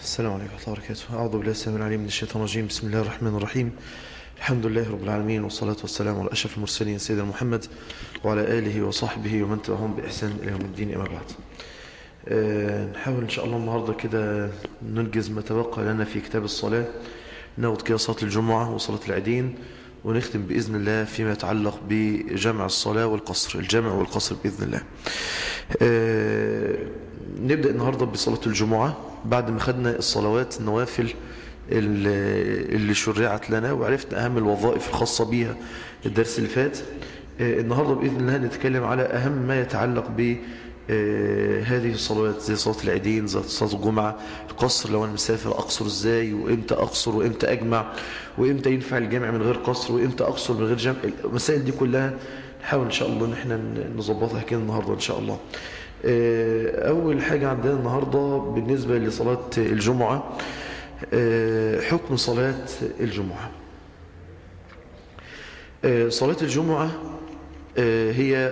السلام عليكم ورحمة الله وبركاته أعوذ بالله السلام العليم من الشيطان الرجيم بسم الله الرحمن الرحيم الحمد لله رب العالمين والصلاة والسلام على أشرف المرسلين سيدنا محمد وعلى آله وصحبه ومن تبعهم بإحسان إلى يوم الدين أما بعد أه نحاول إن شاء الله النهاردة كده ننجز ما تبقى لنا في كتاب الصلاة ناخد كده صلاة الجمعة وصلاة العيدين ونختم بإذن الله فيما يتعلق بجمع الصلاة والقصر الجمع والقصر بإذن الله أه نبدأ النهاردة بصلاة الجمعة بعد ما خدنا الصلوات النوافل اللي شرعت لنا وعرفنا أهم الوظائف الخاصة بيها الدرس اللي فات النهاردة بإذن الله نتكلم على أهم ما يتعلق ب هذه الصلوات زي صلاة العيدين زي صلاة الجمعة القصر لو أنا مسافر أقصر إزاي وإمتى أقصر وإمتى أجمع وإمتى ينفع الجمع من غير قصر وإمتى أقصر من غير جمع المسائل دي كلها نحاول إن شاء الله إن احنا نظبطها كده النهاردة إن شاء الله أول حاجة عندنا النهاردة بالنسبة لصلاة الجمعة حكم صلاة الجمعة صلاة الجمعة هي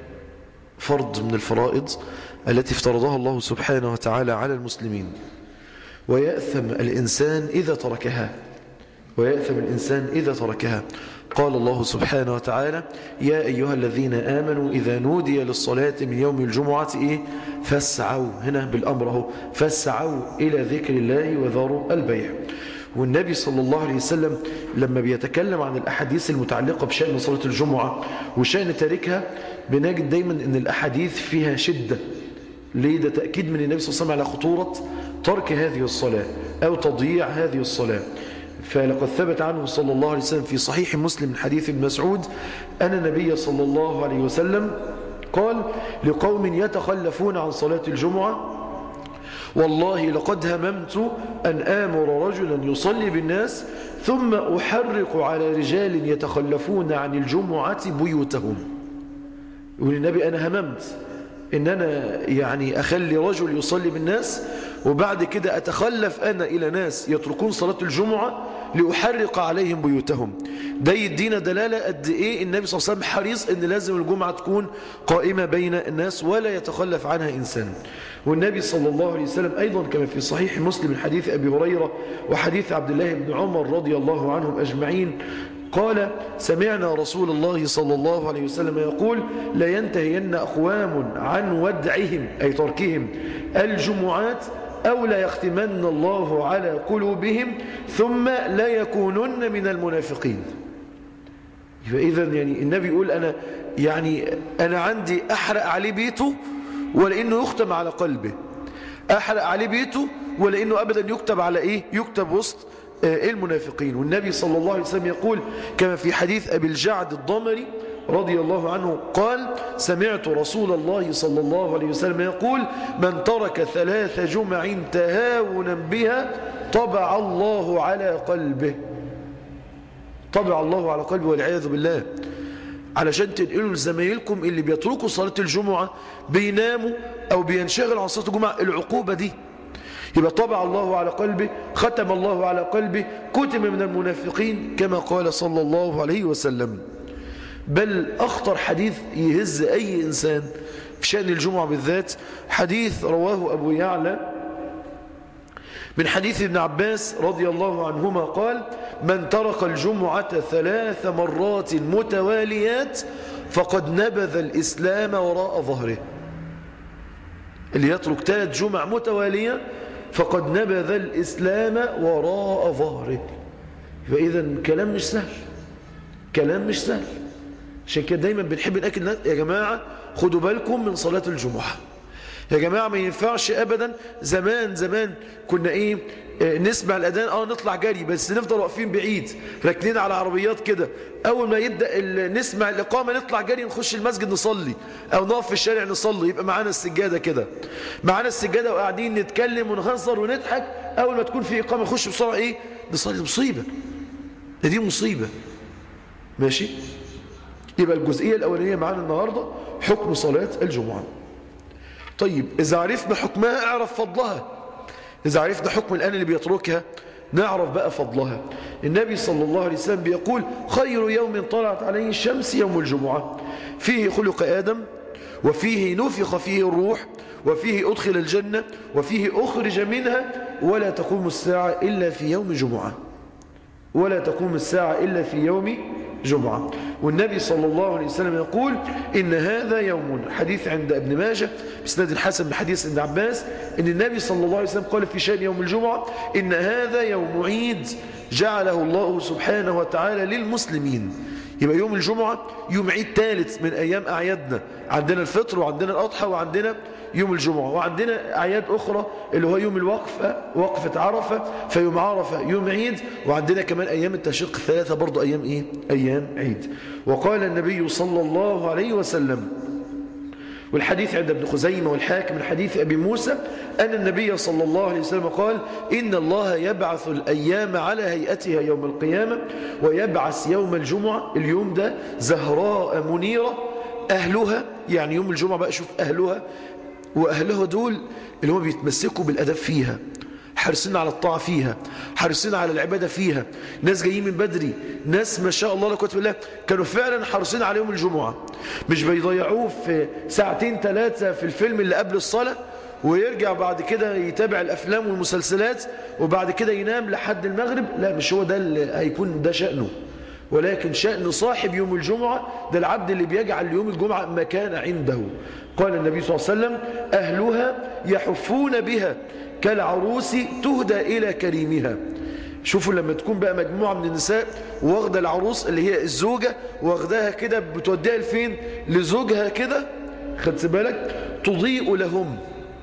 فرض من الفرائض التي افترضها الله سبحانه وتعالى على المسلمين ويأثم الإنسان إذا تركها ويأثم الإنسان إذا تركها قال الله سبحانه وتعالى يا أيها الذين آمنوا إذا نودي للصلاة من يوم الجمعة إيه فاسعوا هنا بالأمر هو فاسعوا إلى ذكر الله وذروا البيع والنبي صلى الله عليه وسلم لما بيتكلم عن الأحاديث المتعلقة بشأن صلاة الجمعة وشأن تاركها بنجد دايما أن الأحاديث فيها شدة ليه ده تأكيد من النبي صلى الله عليه وسلم على خطورة ترك هذه الصلاة أو تضييع هذه الصلاة فلقد ثبت عنه صلى الله عليه وسلم في صحيح مسلم من حديث ابن مسعود أن النبي صلى الله عليه وسلم قال لقوم يتخلفون عن صلاة الجمعة والله لقد هممت أن آمر رجلا يصلي بالناس ثم أحرق على رجال يتخلفون عن الجمعة بيوتهم يقول النبي أنا هممت إن أنا يعني أخلي رجل يصلي بالناس وبعد كده أتخلف أنا إلى ناس يتركون صلاة الجمعة لأحرق عليهم بيوتهم ده يدينا دلالة قد إيه النبي صلى الله عليه وسلم حريص أن لازم الجمعة تكون قائمة بين الناس ولا يتخلف عنها إنسان والنبي صلى الله عليه وسلم أيضا كما في صحيح مسلم من حديث أبي هريرة وحديث عبد الله بن عمر رضي الله عنهم أجمعين قال سمعنا رسول الله صلى الله عليه وسلم يقول لا ينتهين أقوام عن ودعهم أي تركهم الجمعات أو لا يختمن الله على قلوبهم ثم لا يكونن من المنافقين فإذا يعني النبي يقول أنا يعني أنا عندي أحرق عليه بيته ولأنه يختم على قلبه أحرق عليه بيته ولأنه أبدا يكتب على إيه يكتب وسط المنافقين والنبي صلى الله عليه وسلم يقول كما في حديث أبي الجعد الضمري رضي الله عنه قال سمعت رسول الله صلى الله عليه وسلم يقول من ترك ثلاث جمع تهاونا بها طبع الله على قلبه طبع الله على قلبه والعياذ بالله علشان تنقلوا لزمايلكم اللي بيتركوا صلاة الجمعة بيناموا أو بينشغل عن صلاة الجمعة العقوبة دي يبقى طبع الله على قلبه ختم الله على قلبه كتم من المنافقين كما قال صلى الله عليه وسلم بل أخطر حديث يهز أي إنسان في شأن الجمعة بالذات حديث رواه أبو يعلى من حديث ابن عباس رضي الله عنهما قال من ترك الجمعة ثلاث مرات متواليات فقد نبذ الإسلام وراء ظهره اللي يترك ثلاث جمع متوالية فقد نبذ الإسلام وراء ظهره فإذا كلام مش سهل كلام مش سهل عشان كده دايما بنحب نأكد يا جماعة خدوا بالكم من صلاة الجمعة يا جماعة ما ينفعش أبدا زمان زمان كنا إيه آه نسمع الأذان اه نطلع جري بس نفضل واقفين بعيد راكنين على عربيات كده أول ما يبدأ نسمع الإقامة نطلع جري نخش المسجد نصلي أو نقف في الشارع نصلي يبقى معانا السجادة كده معانا السجادة وقاعدين نتكلم ونهزر ونضحك أول ما تكون في إقامة نخش بسرعة إيه نصلي مصيبة دي مصيبة ماشي يبقى الجزئية الأولانية معانا النهاردة حكم صلاة الجمعة طيب إذا عرفنا حكمها اعرف فضلها إذا عرفنا حكم الآن اللي بيتركها نعرف بقى فضلها النبي صلى الله عليه وسلم بيقول خير يوم طلعت عليه الشمس يوم الجمعة فيه خلق آدم وفيه نفخ فيه الروح وفيه أدخل الجنة وفيه أخرج منها ولا تقوم الساعة إلا في يوم جمعة ولا تقوم الساعة إلا في يوم جمعة والنبي صلى الله عليه وسلم يقول إن هذا يوم حديث عند ابن ماجه بسناد الحسن بحديث ابن عباس إن النبي صلى الله عليه وسلم قال في شأن يوم الجمعة إن هذا يوم عيد جعله الله سبحانه وتعالى للمسلمين يبقى يوم الجمعة يوم عيد ثالث من أيام أعيادنا عندنا الفطر وعندنا الأضحى وعندنا يوم الجمعة وعندنا أعياد أخرى اللي هو يوم الوقفة وقفة عرفة فيوم عرفة يوم عيد وعندنا كمان أيام التشريق الثلاثة برضو أيام إيه؟ أيام عيد وقال النبي صلى الله عليه وسلم والحديث عند ابن خزيمة والحاكم من حديث أبي موسى أن النبي صلى الله عليه وسلم قال إن الله يبعث الأيام على هيئتها يوم القيامة ويبعث يوم الجمعة اليوم ده زهراء منيرة أهلها يعني يوم الجمعة بقى شوف أهلها وأهلها دول اللي هم بيتمسكوا بالأدب فيها حريصين على الطاعة فيها حريصين على العبادة فيها ناس جايين من بدري ناس ما شاء الله لك بالله كانوا فعلا حريصين على يوم الجمعة مش بيضيعوه في ساعتين ثلاثة في الفيلم اللي قبل الصلاة ويرجع بعد كده يتابع الأفلام والمسلسلات وبعد كده ينام لحد المغرب لا مش هو ده اللي هيكون ده شأنه ولكن شأن صاحب يوم الجمعة ده العبد اللي بيجعل يوم الجمعة مكان عنده قال النبي صلى الله عليه وسلم أهلها يحفون بها كالعروس تهدى إلى كريمها شوفوا لما تكون بقى مجموعة من النساء واخدة العروس اللي هي الزوجة واخداها كده بتوديها لفين لزوجها كده خدت بالك تضيء لهم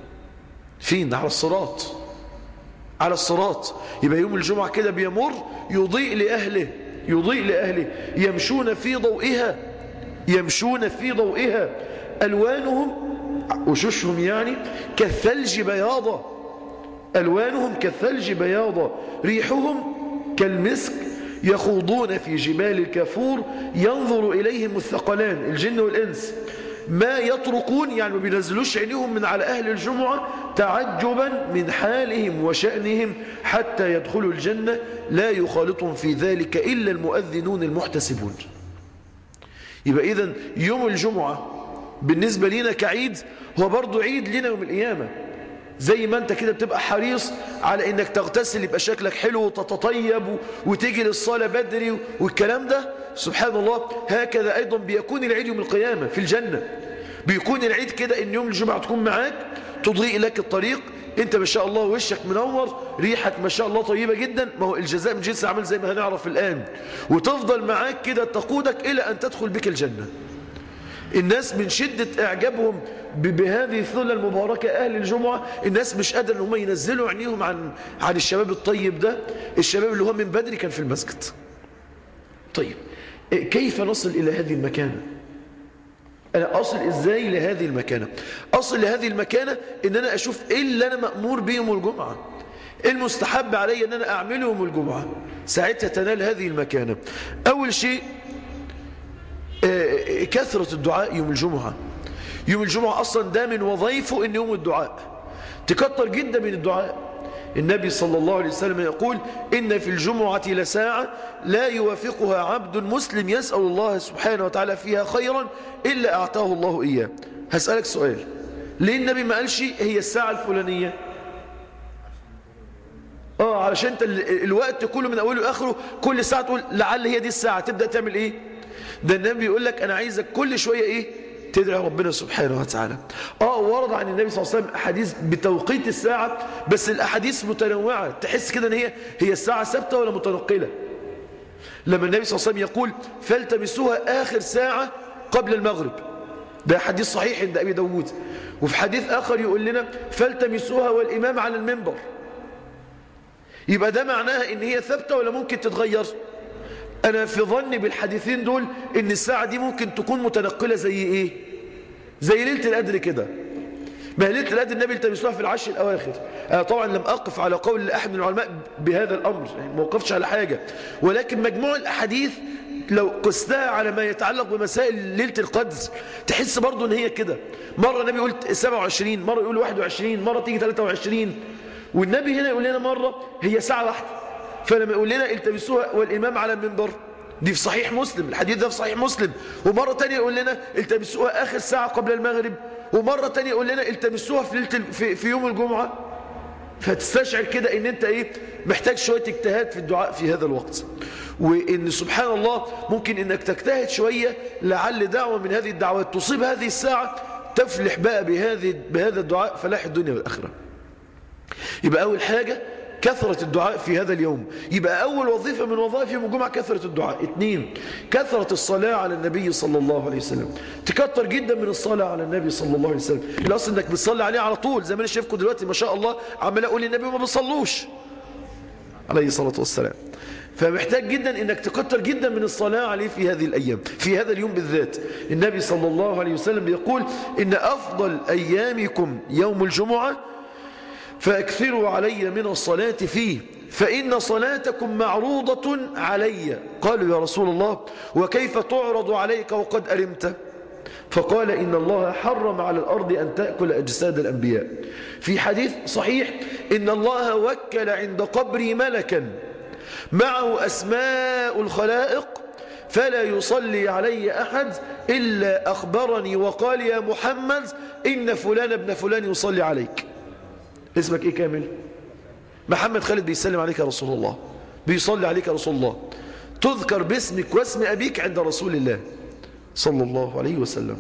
فين على الصراط على الصراط يبقى يوم الجمعة كده بيمر يضيء لأهله يضيء لأهله يمشون في ضوئها يمشون في ضوئها ألوانهم وشوشهم يعني كالثلج بياضة ألوانهم كالثلج بياضة ريحهم كالمسك يخوضون في جبال الكافور ينظر إليهم الثقلان الجن والإنس ما يطرقون يعني ما بينزلوش عينيهم من على أهل الجمعة تعجبا من حالهم وشأنهم حتى يدخلوا الجنة لا يخالطهم في ذلك إلا المؤذنون المحتسبون يبقى إذن يوم الجمعة بالنسبة لنا كعيد هو برضو عيد لنا يوم القيامة زي ما انت كده بتبقى حريص على انك تغتسل يبقى شكلك حلو وتتطيب وتيجي للصلاة بدري والكلام ده سبحان الله هكذا ايضا بيكون العيد يوم القيامة في الجنة بيكون العيد كده ان يوم الجمعة تكون معاك تضيء لك الطريق انت ما شاء الله وشك منور ريحك ما شاء الله طيبة جدا ما هو الجزاء من جنس عمل زي ما هنعرف الآن وتفضل معاك كده تقودك إلى أن تدخل بك الجنة الناس من شدة إعجابهم بهذه الثلة المباركة أهل الجمعة الناس مش قادر ان هم ينزلوا عينيهم عن عن الشباب الطيب ده الشباب اللي هو من بدري كان في المسجد طيب كيف نصل إلى هذه المكانة أنا أصل إزاي لهذه المكانة أصل لهذه المكانة إن أنا أشوف إيه اللي أنا مأمور به يوم الجمعة إيه المستحب علي أن أنا أعمله يوم الجمعة ساعتها تنال هذه المكانة أول شيء كثرة الدعاء يوم الجمعة يوم الجمعة أصلا ده من وظيفه إن يوم الدعاء تكتر جدا من الدعاء النبي صلى الله عليه وسلم يقول إن في الجمعة لساعة لا يوافقها عبد مسلم يسأل الله سبحانه وتعالى فيها خيرا إلا أعطاه الله إياه هسألك سؤال ليه النبي ما قالش هي الساعة الفلانية آه علشان انت الوقت كله من أوله وآخره كل ساعة تقول لعل هي دي الساعة تبدأ تعمل إيه ده النبي يقول لك أنا عايزك كل شوية إيه تدعي ربنا سبحانه وتعالى آه ورد عن النبي صلى الله عليه وسلم أحاديث بتوقيت الساعة بس الأحاديث متنوعة تحس كده أن هي هي الساعة ثابتة ولا متنقلة لما النبي صلى الله عليه وسلم يقول فالتمسوها آخر ساعة قبل المغرب ده حديث صحيح عند أبي داود وفي حديث آخر يقول لنا فالتمسوها والإمام على المنبر يبقى ده معناها ان هي ثابتة ولا ممكن تتغير انا في ظني بالحديثين دول ان الساعة دي ممكن تكون متنقلة زي ايه زي ليلة القدر كده ما هي ليلة القدر النبي التمسوها في العشر الاواخر انا طبعا لم اقف على قول احد من العلماء بهذا الامر يعني ما وقفتش على حاجة ولكن مجموع الاحاديث لو قستها على ما يتعلق بمسائل ليلة القدر تحس برضو ان هي كده مرة النبي يقول 27 مرة يقول 21 مرة تيجي 23 والنبي هنا يقول لنا مرة هي ساعة واحدة فلما يقول لنا التمسوها والإمام على المنبر دي في صحيح مسلم الحديث ده في صحيح مسلم ومرة تانية يقول لنا التمسوها آخر ساعة قبل المغرب ومرة تانية يقول لنا التمسوها في, ليلة في, في يوم الجمعة فتستشعر كده ان انت ايه محتاج شوية اجتهاد في الدعاء في هذا الوقت وان سبحان الله ممكن انك تجتهد شوية لعل دعوة من هذه الدعوات تصيب هذه الساعة تفلح بقى بهذه بهذا الدعاء فلاح الدنيا والآخرة يبقى أول حاجة كثرة الدعاء في هذا اليوم يبقى أول وظيفة من وظائف يوم الجمعة كثرة الدعاء اثنين كثرة الصلاة على النبي صلى الله عليه وسلم تكتر جدا من الصلاة على النبي صلى الله عليه وسلم الأصل أنك بتصلي عليه على طول زي ما أنا شايفكم دلوقتي ما شاء الله عمال أقول للنبي وما بيصلوش عليه الصلاة والسلام فمحتاج جدا انك تكتر جدا من الصلاة عليه في هذه الأيام في هذا اليوم بالذات النبي صلى الله عليه وسلم يقول إن أفضل أيامكم يوم الجمعة فأكثروا علي من الصلاة فيه فإن صلاتكم معروضة علي قالوا يا رسول الله وكيف تعرض عليك وقد أرمت فقال إن الله حرم على الأرض أن تأكل أجساد الأنبياء في حديث صحيح إن الله وكل عند قبري ملكا معه أسماء الخلائق فلا يصلي علي أحد إلا أخبرني وقال يا محمد إن فلان ابن فلان يصلي عليك اسمك إيه كامل محمد خالد بيسلم عليك يا رسول الله بيصلي عليك يا رسول الله تذكر باسمك واسم أبيك عند رسول الله صلى الله عليه وسلم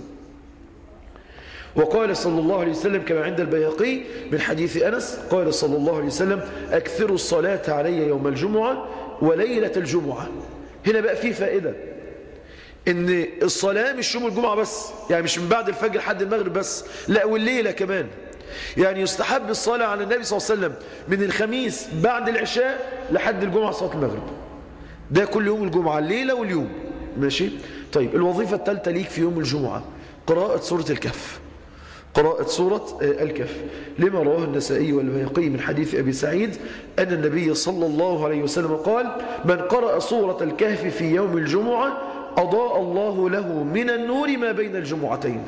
وقال صلى الله عليه وسلم كما عند البيهقي من حديث أنس قال صلى الله عليه وسلم أكثروا الصلاة علي يوم الجمعة وليلة الجمعة هنا بقى في فائدة ان الصلاة مش يوم الجمعة بس يعني مش من بعد الفجر لحد المغرب بس لا والليلة كمان يعني يستحب الصلاة على النبي صلى الله عليه وسلم من الخميس بعد العشاء لحد الجمعة صلاة المغرب ده كل يوم الجمعة الليلة واليوم ماشي طيب الوظيفة الثالثة ليك في يوم الجمعة قراءة سورة الكهف قراءة سورة الكهف لما رواه النسائي والبيقي من حديث أبي سعيد أن النبي صلى الله عليه وسلم قال من قرأ سورة الكهف في يوم الجمعة أضاء الله له من النور ما بين الجمعتين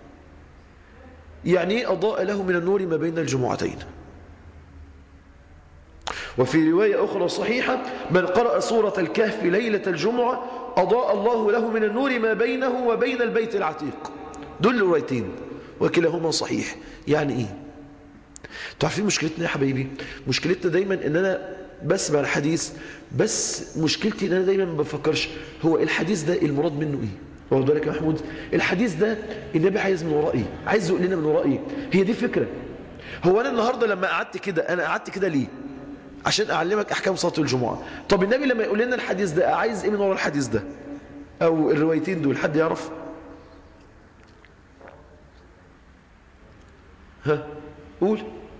يعني أضاء له من النور ما بين الجمعتين وفي رواية أخرى صحيحة من قرأ سورة الكهف ليلة الجمعة أضاء الله له من النور ما بينه وبين البيت العتيق دول روايتين وكلاهما صحيح يعني ايه تعرفين مشكلتنا يا حبايبي مشكلتنا دايما ان انا بسمع الحديث بس مشكلتي ان انا دايما ما بفكرش هو الحديث ده المراد منه ايه واخد بالك يا محمود الحديث ده النبي عايز من ورائي عايز يقول لنا من ورائي هي دي فكره هو انا النهارده لما قعدت كده انا قعدت كده ليه عشان اعلمك احكام صلاه الجمعه طب النبي لما يقول لنا الحديث ده عايز ايه من ورا الحديث ده او الروايتين دول حد يعرف ها قول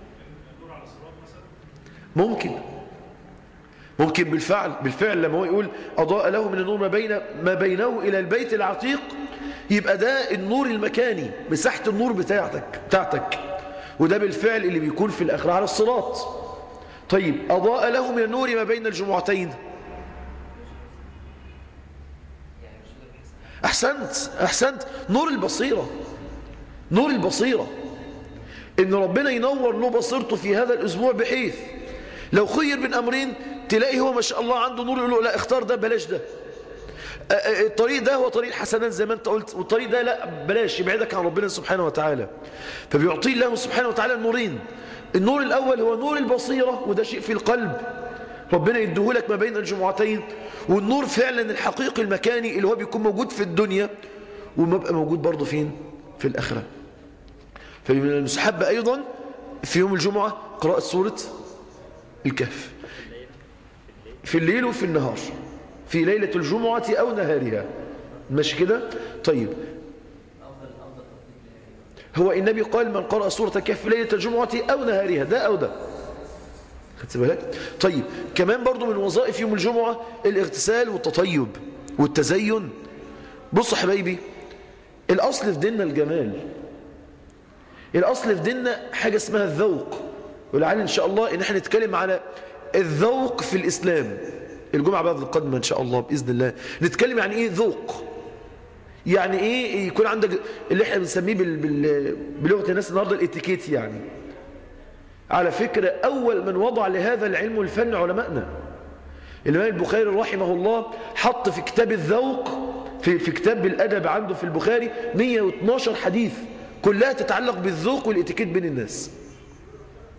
ممكن ممكن بالفعل بالفعل لما هو يقول أضاء له من النور ما, بين ما بينه إلى البيت العتيق يبقى ده النور المكاني مساحة النور بتاعتك بتاعتك وده بالفعل اللي بيكون في الآخرة على الصراط طيب أضاء له من النور ما بين الجمعتين أحسنت أحسنت نور البصيرة نور البصيرة ان ربنا ينور له بصيرته في هذا الاسبوع بحيث لو خير بين امرين تلاقي هو ما شاء الله عنده نور يقول له لا اختار ده بلاش ده الطريق ده هو طريق الحسنات زي ما انت قلت والطريق ده لا بلاش يبعدك عن ربنا سبحانه وتعالى فبيعطي الله سبحانه وتعالى النورين النور الاول هو نور البصيرة وده شيء في القلب ربنا يديهولك ما بين الجمعتين والنور فعلا الحقيقي المكاني اللي هو بيكون موجود في الدنيا وما بقى موجود برضه فين في الاخره فمن المستحب أيضا في يوم الجمعة قراءة سورة الكهف في الليل وفي النهار في ليلة الجمعة أو نهارها ماشي كده طيب هو النبي قال من قرأ سورة الكهف في ليلة الجمعة أو نهارها ده أو ده خدت بالك طيب كمان برضو من وظائف يوم الجمعة الاغتسال والتطيب والتزين بص يا حبايبي الأصل في ديننا الجمال الأصل في ديننا حاجة اسمها الذوق ولعل إن شاء الله إن احنا نتكلم على الذوق في الإسلام الجمعة بعد القادمة إن شاء الله بإذن الله نتكلم يعني إيه ذوق يعني إيه يكون عندك اللي احنا بنسميه بال... بال... بلغة الناس النهاردة الاتيكيت يعني على فكرة أول من وضع لهذا العلم والفن علمائنا الإمام البخاري رحمه الله حط في كتاب الذوق في, في كتاب الأدب عنده في البخاري 112 حديث كلها تتعلق بالذوق والاتيكيت بين الناس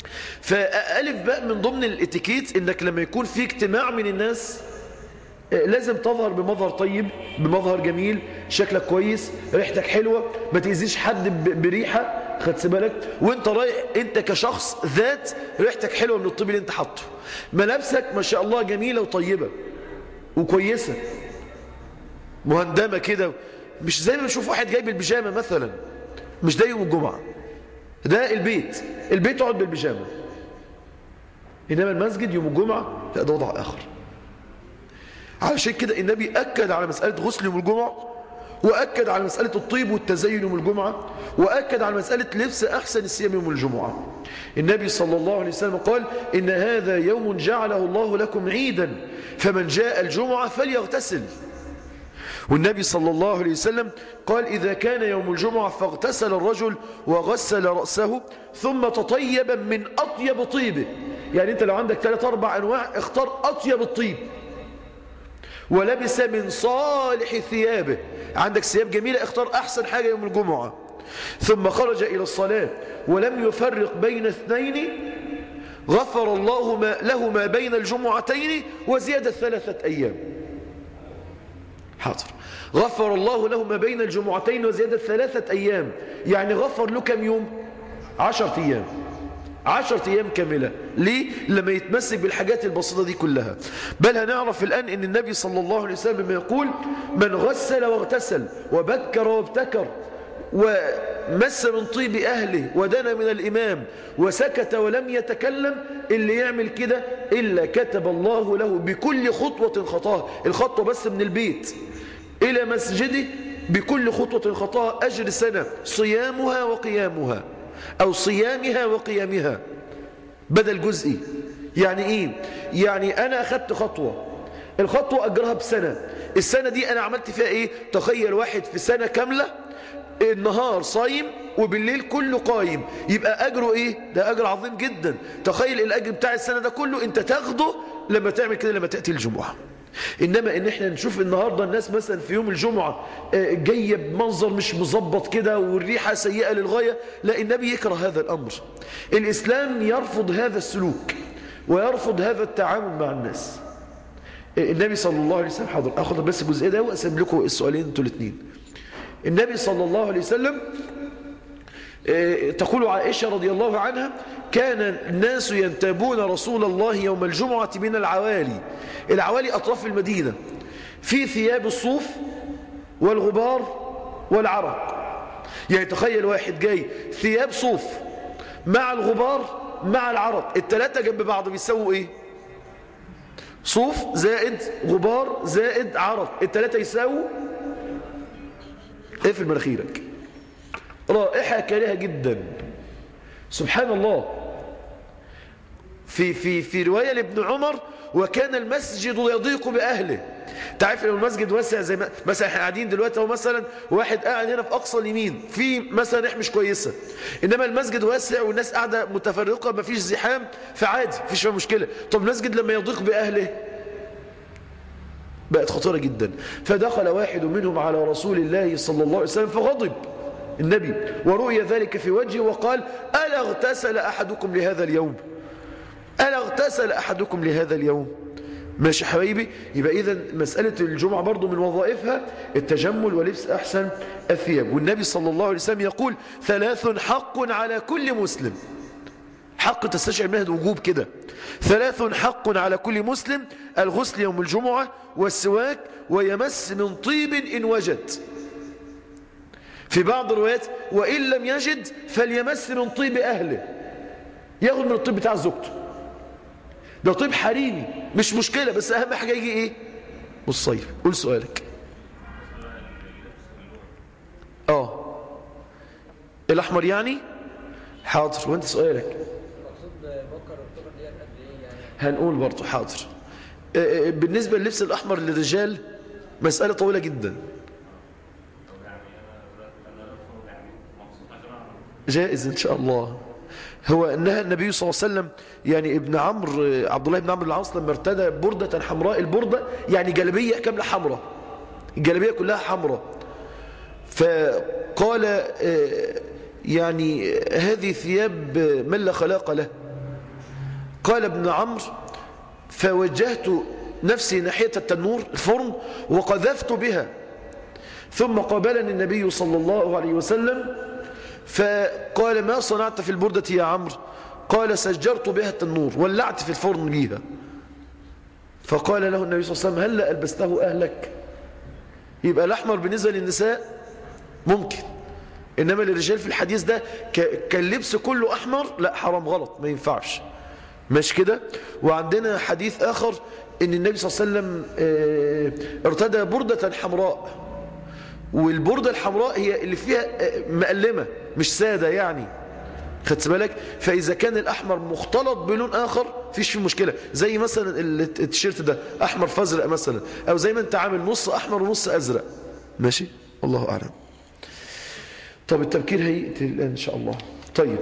فألف بقى من ضمن الاتيكيت انك لما يكون في اجتماع من الناس لازم تظهر بمظهر طيب بمظهر جميل شكلك كويس ريحتك حلوة ما تأذيش حد بريحة خدت بالك وانت رايح انت كشخص ذات ريحتك حلوة من الطيب اللي انت حاطه ملابسك ما شاء الله جميلة وطيبة وكويسة مهندمة كده مش زي ما بنشوف واحد جايب البيجامة مثلا مش ده يوم الجمعة ده البيت البيت يقعد بالبيجامة إنما المسجد يوم الجمعة لا ده وضع آخر علشان كده النبي أكد على مسألة غسل يوم الجمعة وأكد على مسألة الطيب والتزين يوم الجمعة وأكد على مسألة لبس أحسن الصيام يوم الجمعة النبي صلى الله عليه وسلم قال إن هذا يوم جعله الله لكم عيدا فمن جاء الجمعة فليغتسل والنبي صلى الله عليه وسلم قال إذا كان يوم الجمعة فاغتسل الرجل وغسل رأسه ثم تطيب من أطيب طيبه يعني أنت لو عندك ثلاث أربع أنواع اختار أطيب الطيب ولبس من صالح ثيابه عندك ثياب جميلة اختار أحسن حاجة يوم الجمعة ثم خرج إلى الصلاة ولم يفرق بين اثنين غفر الله ما له ما بين الجمعتين وزيادة ثلاثة أيام حاضر غفر الله له ما بين الجمعتين وزيادة ثلاثة أيام يعني غفر له كم يوم عشرة أيام عشرة أيام كاملة ليه؟ لما يتمسك بالحاجات البسيطة دي كلها بل هنعرف الآن أن النبي صلى الله عليه وسلم يقول من غسل واغتسل وبكر وابتكر ومس من طيب أهله ودنا من الإمام وسكت ولم يتكلم اللي يعمل كده إلا كتب الله له بكل خطوة خطاه الخطوة بس من البيت إلى مسجده بكل خطوة خطاه أجر سنة صيامها وقيامها أو صيامها وقيامها بدل جزئي يعني إيه؟ يعني أنا أخذت خطوة الخطوة أجرها بسنة السنة دي أنا عملت فيها إيه؟ تخيل واحد في سنة كاملة النهار صايم وبالليل كله قايم يبقى أجره إيه؟ ده أجر عظيم جدا تخيل الأجر بتاع السنة ده كله أنت تاخده لما تعمل كده لما تأتي الجمعة إنما إن إحنا نشوف النهاردة الناس مثلا في يوم الجمعة جاية بمنظر مش مظبط كده والريحة سيئة للغاية لا النبي يكره هذا الأمر الإسلام يرفض هذا السلوك ويرفض هذا التعامل مع الناس النبي صلى الله عليه وسلم حاضر أخذ بس الجزء ده وأسأل لكم السؤالين انتوا الاثنين النبي صلى الله عليه وسلم تقول عائشة رضي الله عنها كان الناس ينتابون رسول الله يوم الجمعة من العوالي العوالي أطراف المدينة في ثياب الصوف والغبار والعرق يعني تخيل واحد جاي ثياب صوف مع الغبار مع العرق التلاتة جنب بعض بيسووا ايه صوف زائد غبار زائد عرق التلاتة يساووا اقفل مناخيرك رائحة كريهة جدا سبحان الله في في في رواية لابن عمر وكان المسجد يضيق بأهله تعرف لو المسجد واسع زي ما مثلا احنا قاعدين دلوقتي اهو مثلا واحد قاعد هنا في اقصى اليمين في مثلا ريح مش كويسه انما المسجد واسع والناس قاعده متفرقه ما فيش زحام فعادي مفيش فيها مشكله طب المسجد لما يضيق باهله بقت خطيره جدا فدخل واحد منهم على رسول الله صلى الله عليه وسلم فغضب النبي ورؤي ذلك في وجهه وقال ألا اغتسل أحدكم لهذا اليوم ألا اغتسل أحدكم لهذا اليوم ماشي حبايبي يبقى إذا مسألة الجمعة برضو من وظائفها التجمل ولبس أحسن الثياب والنبي صلى الله عليه وسلم يقول ثلاث حق على كل مسلم حق تستشعر منها الوجوب كده ثلاث حق على كل مسلم الغسل يوم الجمعة والسواك ويمس من طيب إن وجد في بعض الروايات وإن لم يجد فليمس من طيب أهله ياخد من الطيب بتاع زوجته ده طيب حريمي مش مشكلة بس أهم حاجة يجي إيه والصيف قول سؤالك آه الأحمر يعني حاضر وانت سؤالك هنقول برضه حاضر بالنسبة للبس الأحمر للرجال مسألة طويلة جدا جائز إن شاء الله هو أنها النبي صلى الله عليه وسلم يعني ابن عمرو عبد الله بن عمرو العاص لما ارتدى بردة حمراء البردة يعني جلبية كاملة حمراء الجلبية كلها حمراء فقال يعني هذه ثياب من لا خلاق له قال ابن عمرو فوجهت نفسي ناحية التنور الفرن وقذفت بها ثم قابلني النبي صلى الله عليه وسلم فقال ما صنعت في البردة يا عمرو قال سجرت بها التنور ولعت في الفرن بيها فقال له النبي صلى الله عليه وسلم هل ألبسته أهلك يبقى الأحمر بالنسبة للنساء ممكن إنما للرجال في الحديث ده كاللبس كله أحمر لا حرام غلط ما ينفعش مش كده وعندنا حديث آخر إن النبي صلى الله عليه وسلم ارتدى بردة حمراء والبردة الحمراء هي اللي فيها مقلمة مش سادة يعني خدت بالك فإذا كان الأحمر مختلط بلون آخر فيش فيه مشكلة زي مثلا التيشيرت ده أحمر فازرق مثلا أو زي ما أنت عامل نص أحمر ونص أزرق ماشي الله أعلم طب التبكير هيئة الآن إن شاء الله طيب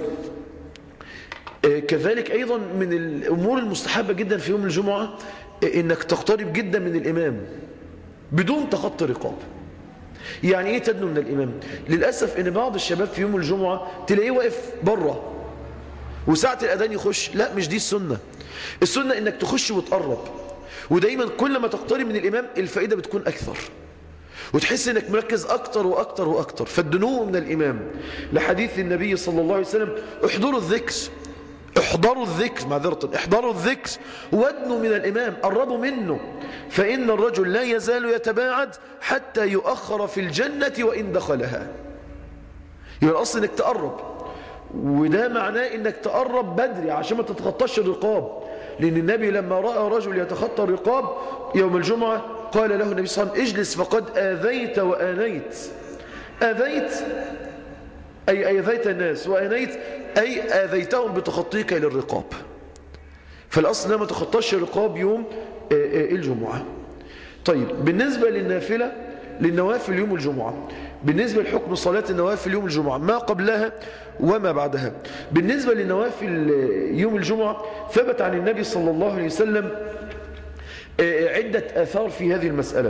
كذلك أيضا من الأمور المستحبة جدا في يوم الجمعة إنك تقترب جدا من الإمام بدون تخطي رقاب يعني ايه تدنو من الامام للاسف ان بعض الشباب في يوم الجمعه تلاقيه واقف بره وساعه الاذان يخش لا مش دي السنه السنه انك تخش وتقرب ودايما كل ما تقترب من الامام الفائده بتكون اكثر وتحس انك مركز اكتر واكتر واكتر فالدنو من الامام لحديث النبي صلى الله عليه وسلم احضروا الذكر احضروا الذكر معذرة احضروا الذكر وادنوا من الإمام قربوا منه فإن الرجل لا يزال يتباعد حتى يؤخر في الجنة وإن دخلها يبقى الأصل إنك تقرب وده معناه إنك تقرب بدري عشان ما تتخطاش الرقاب لأن النبي لما رأى رجل يتخطى الرقاب يوم الجمعة قال له النبي صلى الله عليه وسلم اجلس فقد آذيت وآنيت آذيت أي آذيت الناس وآنيت أي آذيتهم بتخطيك إلى الرقاب فالأصل ما تخطاش الرقاب يوم الجمعة طيب بالنسبة للنافلة للنوافل يوم الجمعة بالنسبة لحكم صلاة النوافل يوم الجمعة ما قبلها وما بعدها بالنسبة للنوافل يوم الجمعة ثبت عن النبي صلى الله عليه وسلم عدة آثار في هذه المسألة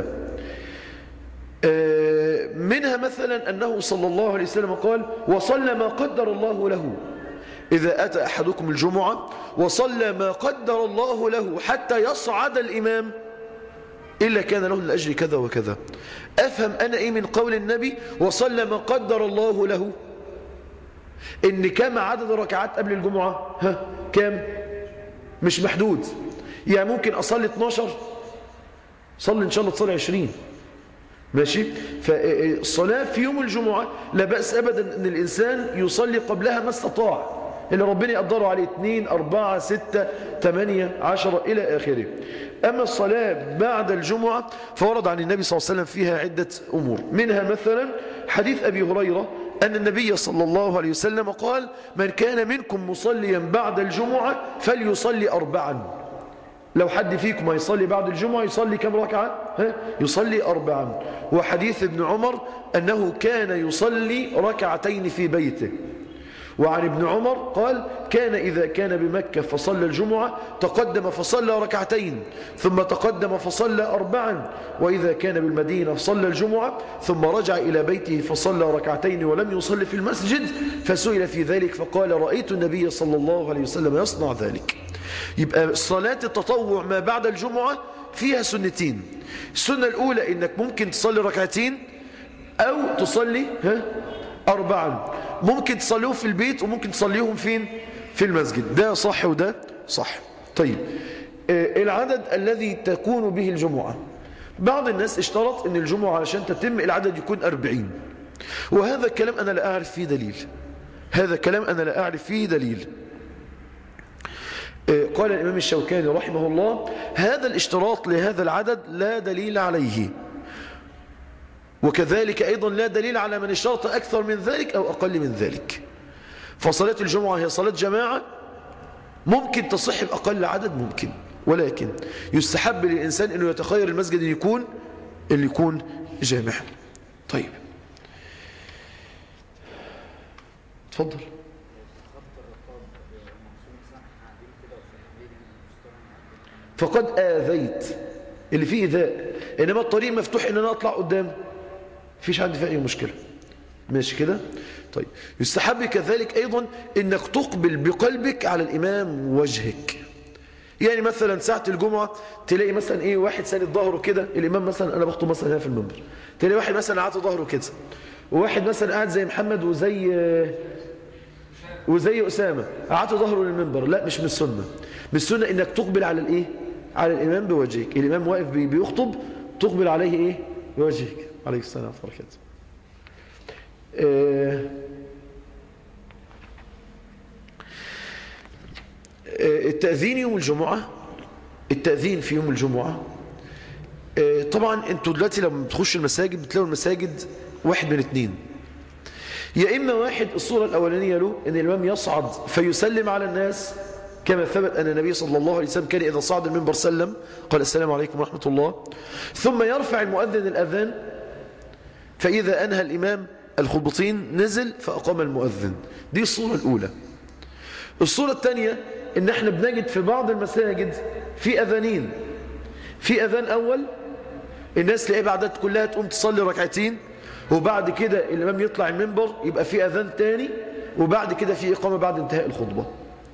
منها مثلا أنه صلى الله عليه وسلم قال وصلى ما قدر الله له إذا أتى أحدكم الجمعة وصلى ما قدر الله له حتى يصعد الإمام إلا كان له الأجر كذا وكذا أفهم أنا إيه من قول النبي وصلى ما قدر الله له إن كم عدد ركعات قبل الجمعة ها كم مش محدود يعني ممكن أصلي 12 صلي إن شاء الله تصلي 20 ماشي فالصلاة في يوم الجمعة لا بأس أبدا أن الإنسان يصلي قبلها ما استطاع اللي ربنا يقدره عليه 2 4 6 8 10 إلى آخره أما الصلاة بعد الجمعة فورد عن النبي صلى الله عليه وسلم فيها عدة أمور منها مثلا حديث أبي هريرة أن النبي صلى الله عليه وسلم قال من كان منكم مصليا بعد الجمعة فليصلي أربعا لو حد فيكم يصلي بعد الجمعة يصلي كم ركعة ها؟ يصلي أربعا وحديث ابن عمر أنه كان يصلي ركعتين في بيته وعن ابن عمر قال كان إذا كان بمكة فصلى الجمعة تقدم فصلى ركعتين ثم تقدم فصلى أربعا وإذا كان بالمدينة فصلى الجمعة ثم رجع إلى بيته فصلى ركعتين ولم يصلي في المسجد فسئل في ذلك فقال رأيت النبي صلى الله عليه وسلم يصنع ذلك يبقى صلاة التطوع ما بعد الجمعة فيها سنتين السنة الأولى إنك ممكن تصلي ركعتين أو تصلي ها أربعا ممكن تصليهم في البيت وممكن تصليهم فين في المسجد ده صح وده صح طيب آه العدد الذي تكون به الجمعة بعض الناس اشترط ان الجمعة علشان تتم العدد يكون أربعين وهذا الكلام أنا لا أعرف فيه دليل هذا كلام أنا لا أعرف فيه دليل قال الإمام الشوكاني رحمه الله هذا الاشتراط لهذا العدد لا دليل عليه وكذلك أيضا لا دليل على من اشترط أكثر من ذلك أو أقل من ذلك فصلاة الجمعة هي صلاة جماعة ممكن تصح بأقل عدد ممكن ولكن يستحب للإنسان أنه يتخير المسجد اللي يكون اللي يكون جامع طيب تفضل فقد آذيت اللي فيه إذاء إنما الطريق مفتوح إن أنا أطلع قدام فيش عندي فيه أي مشكلة ماشي كده طيب يستحب كذلك أيضا إنك تقبل بقلبك على الإمام وجهك يعني مثلا ساعة الجمعة تلاقي مثلا ايه واحد ساند ظهره كده الامام مثلا انا بخطب مثلا هنا في المنبر تلاقي واحد مثلا قاعد ظهره كده وواحد مثلا قاعد زي محمد وزي وزي أسامة قعدت ظهره للمنبر لا مش من السنة من السنة انك تقبل على الايه على الامام بوجهك الامام واقف بي- بيخطب تقبل عليه ايه بوجهك عليه السلام ورحمة الله وبركاته آه، آه، التأذين يوم الجمعة التأذين في يوم الجمعة آه، طبعا انتوا دلوقتي لما بتخش المساجد بتلاقوا المساجد واحد من اتنين يا إما واحد الصورة الأولانية له أن الإمام يصعد فيسلم على الناس كما ثبت أن النبي صلى الله عليه وسلم كان إذا صعد المنبر سلم قال السلام عليكم ورحمة الله ثم يرفع المؤذن الأذان فإذا أنهى الإمام الخطبتين نزل فأقام المؤذن دي الصورة الأولى الصورة الثانية ان احنا بنجد في بعض المساجد في اذانين في اذان اول الناس تلاقي بعدها كلها تقوم تصلي ركعتين وبعد كده الامام يطلع المنبر يبقى في اذان تاني وبعد كده في اقامه بعد انتهاء الخطبه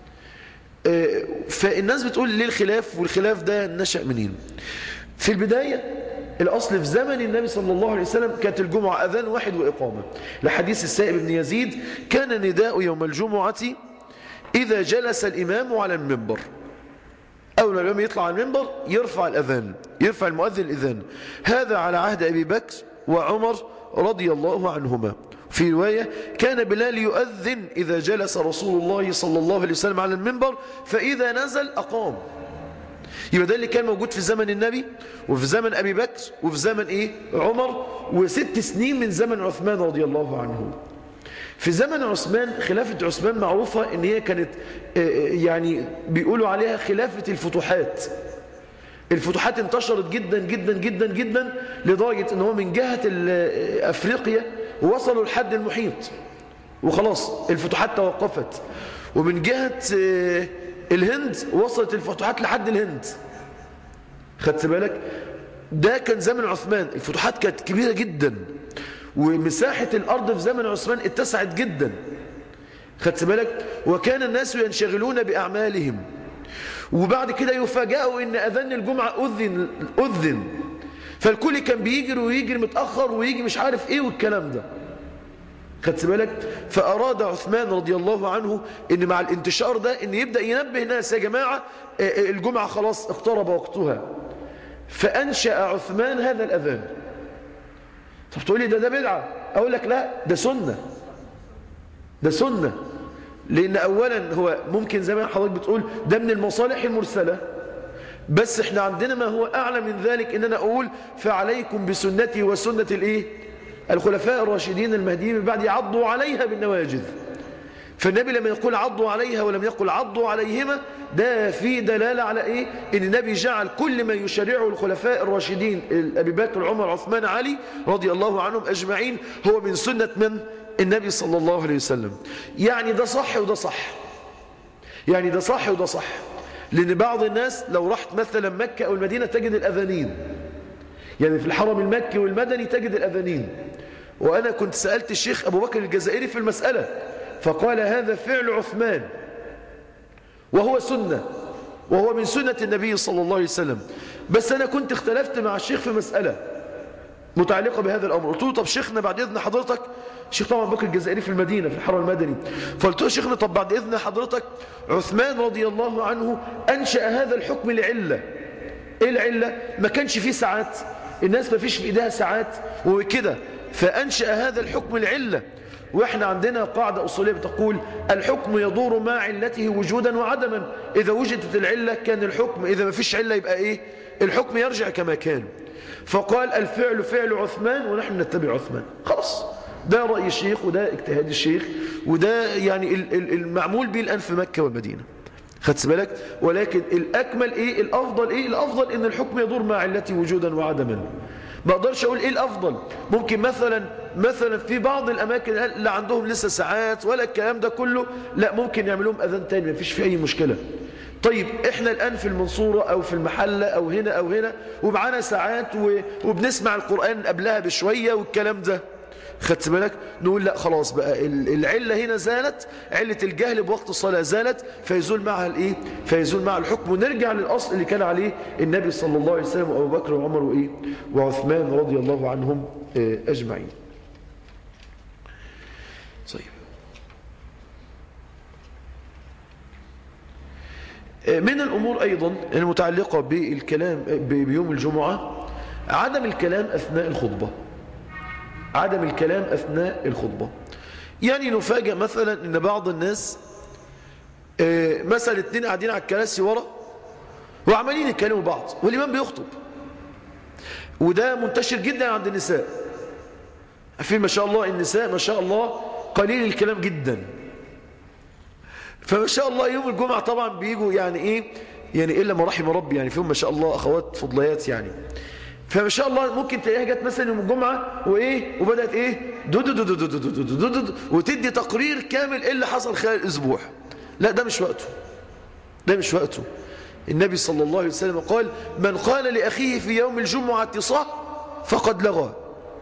آه، فالناس بتقول ليه الخلاف والخلاف ده نشأ منين في البداية الأصل في زمن النبي صلى الله عليه وسلم كانت الجمعة أذان واحد وإقامة لحديث السائب بن يزيد كان نداء يوم الجمعة إذا جلس الإمام على المنبر أول ما الإمام يطلع على المنبر يرفع الأذان يرفع المؤذن الأذان هذا على عهد أبي بكر وعمر رضي الله عنهما في رواية كان بلال يؤذن إذا جلس رسول الله صلى الله عليه وسلم على المنبر فإذا نزل أقام يبقى ده اللي كان موجود في زمن النبي وفي زمن أبي بكر وفي زمن إيه عمر وست سنين من زمن عثمان رضي الله عنه في زمن عثمان خلافة عثمان معروفة ان هي كانت يعني بيقولوا عليها خلافة الفتوحات الفتوحات انتشرت جدا جدا جدا جدا لدرجة ان هو من جهة افريقيا وصلوا لحد المحيط وخلاص الفتوحات توقفت ومن جهة الهند وصلت الفتوحات لحد الهند خدت بالك ده كان زمن عثمان الفتوحات كانت كبيرة جدا ومساحة الأرض في زمن عثمان اتسعت جدا خدت بالك وكان الناس ينشغلون بأعمالهم وبعد كده يفاجئوا ان أذان الجمعة أذن, أذن فالكل كان بيجري ويجري متأخر ويجي مش عارف ايه والكلام ده خدت بالك فأراد عثمان رضي الله عنه ان مع الانتشار ده ان يبدأ ينبه ناس يا جماعة الجمعة خلاص اقترب وقتها فأنشأ عثمان هذا الأذان طب تقول لي ده ده بدعة أقول لك لا ده سنة ده سنة لأن أولا هو ممكن زي ما حضرتك بتقول ده من المصالح المرسلة بس احنا عندنا ما هو أعلى من ذلك إن أنا أقول فعليكم بسنتي وسنة الإيه الخلفاء الراشدين المهديين من بعد عضوا عليها بالنواجذ فالنبي لما يقول عضوا عليها ولم يقل عضوا عليهما ده في دلالة على ايه ان النبي جعل كل ما يشرعه الخلفاء الراشدين ابي بكر عمر عثمان علي رضي الله عنهم اجمعين هو من سنة من النبي صلى الله عليه وسلم يعني ده صح وده صح يعني ده صح وده صح لان بعض الناس لو رحت مثلا مكة او المدينة تجد الاذانين يعني في الحرم المكي والمدني تجد الاذانين وانا كنت سألت الشيخ ابو بكر الجزائري في المسألة فقال هذا فعل عثمان وهو سنة وهو من سنة النبي صلى الله عليه وسلم بس أنا كنت اختلفت مع الشيخ في مسألة متعلقة بهذا الأمر قلت له طب شيخنا بعد إذن حضرتك الشيخ طبعا بكر الجزائري في المدينة في الحرم المدني فقلت له شيخنا طب بعد إذن حضرتك عثمان رضي الله عنه أنشأ هذا الحكم لعلة إيه العلة ما كانش فيه ساعات الناس ما فيش في إيديها ساعات وكده فأنشأ هذا الحكم لعلة واحنا عندنا قاعدة أصولية بتقول الحكم يدور مع علته وجودا وعدما إذا وجدت العلة كان الحكم إذا ما فيش علة يبقى إيه الحكم يرجع كما كان فقال الفعل فعل عثمان ونحن نتبع عثمان خلاص ده رأي الشيخ وده اجتهاد الشيخ وده يعني المعمول به الآن في مكة والمدينة خدت بالك ولكن الأكمل إيه الأفضل إيه الأفضل إن الحكم يدور مع علته وجودا وعدما ما اقدرش اقول ايه الافضل ممكن مثلا مثلا في بعض الاماكن لا عندهم لسه ساعات ولا الكلام ده كله لا ممكن يعملوهم اذان تاني ما فيش فيه اي مشكله طيب احنا الان في المنصوره او في المحله او هنا او هنا ومعانا ساعات وبنسمع القران قبلها بشويه والكلام ده خدت بالك نقول لا خلاص بقى العلة هنا زالت علة الجهل بوقت الصلاة زالت فيزول معها الايه فيزول معها الحكم ونرجع للأصل اللي كان عليه النبي صلى الله عليه وسلم وأبو بكر وعمر وإيه وعثمان رضي الله عنهم أجمعين طيب من الأمور أيضا المتعلقة بالكلام بيوم الجمعة عدم الكلام أثناء الخطبة عدم الكلام أثناء الخطبة يعني نفاجأ مثلا أن بعض الناس مثلا اتنين قاعدين على الكراسي ورا وعمالين يتكلموا بعض والإمام بيخطب وده منتشر جدا عند النساء في ما شاء الله النساء ما شاء الله قليل الكلام جدا فما شاء الله يوم الجمعة طبعا بيجوا يعني ايه يعني إلا ما رحم ربي يعني فيهم ما شاء الله أخوات فضليات يعني فما شاء الله ممكن تلاقيها جت مثلا يوم الجمعة وإيه وبدأت إيه دو دو دو دو دو دو دو دو دو دو وتدي تقرير كامل إيه اللي حصل خلال الأسبوع لا ده مش وقته ده مش وقته النبي صلى الله عليه وسلم قال من قال لأخيه في يوم الجمعة صح فقد لغى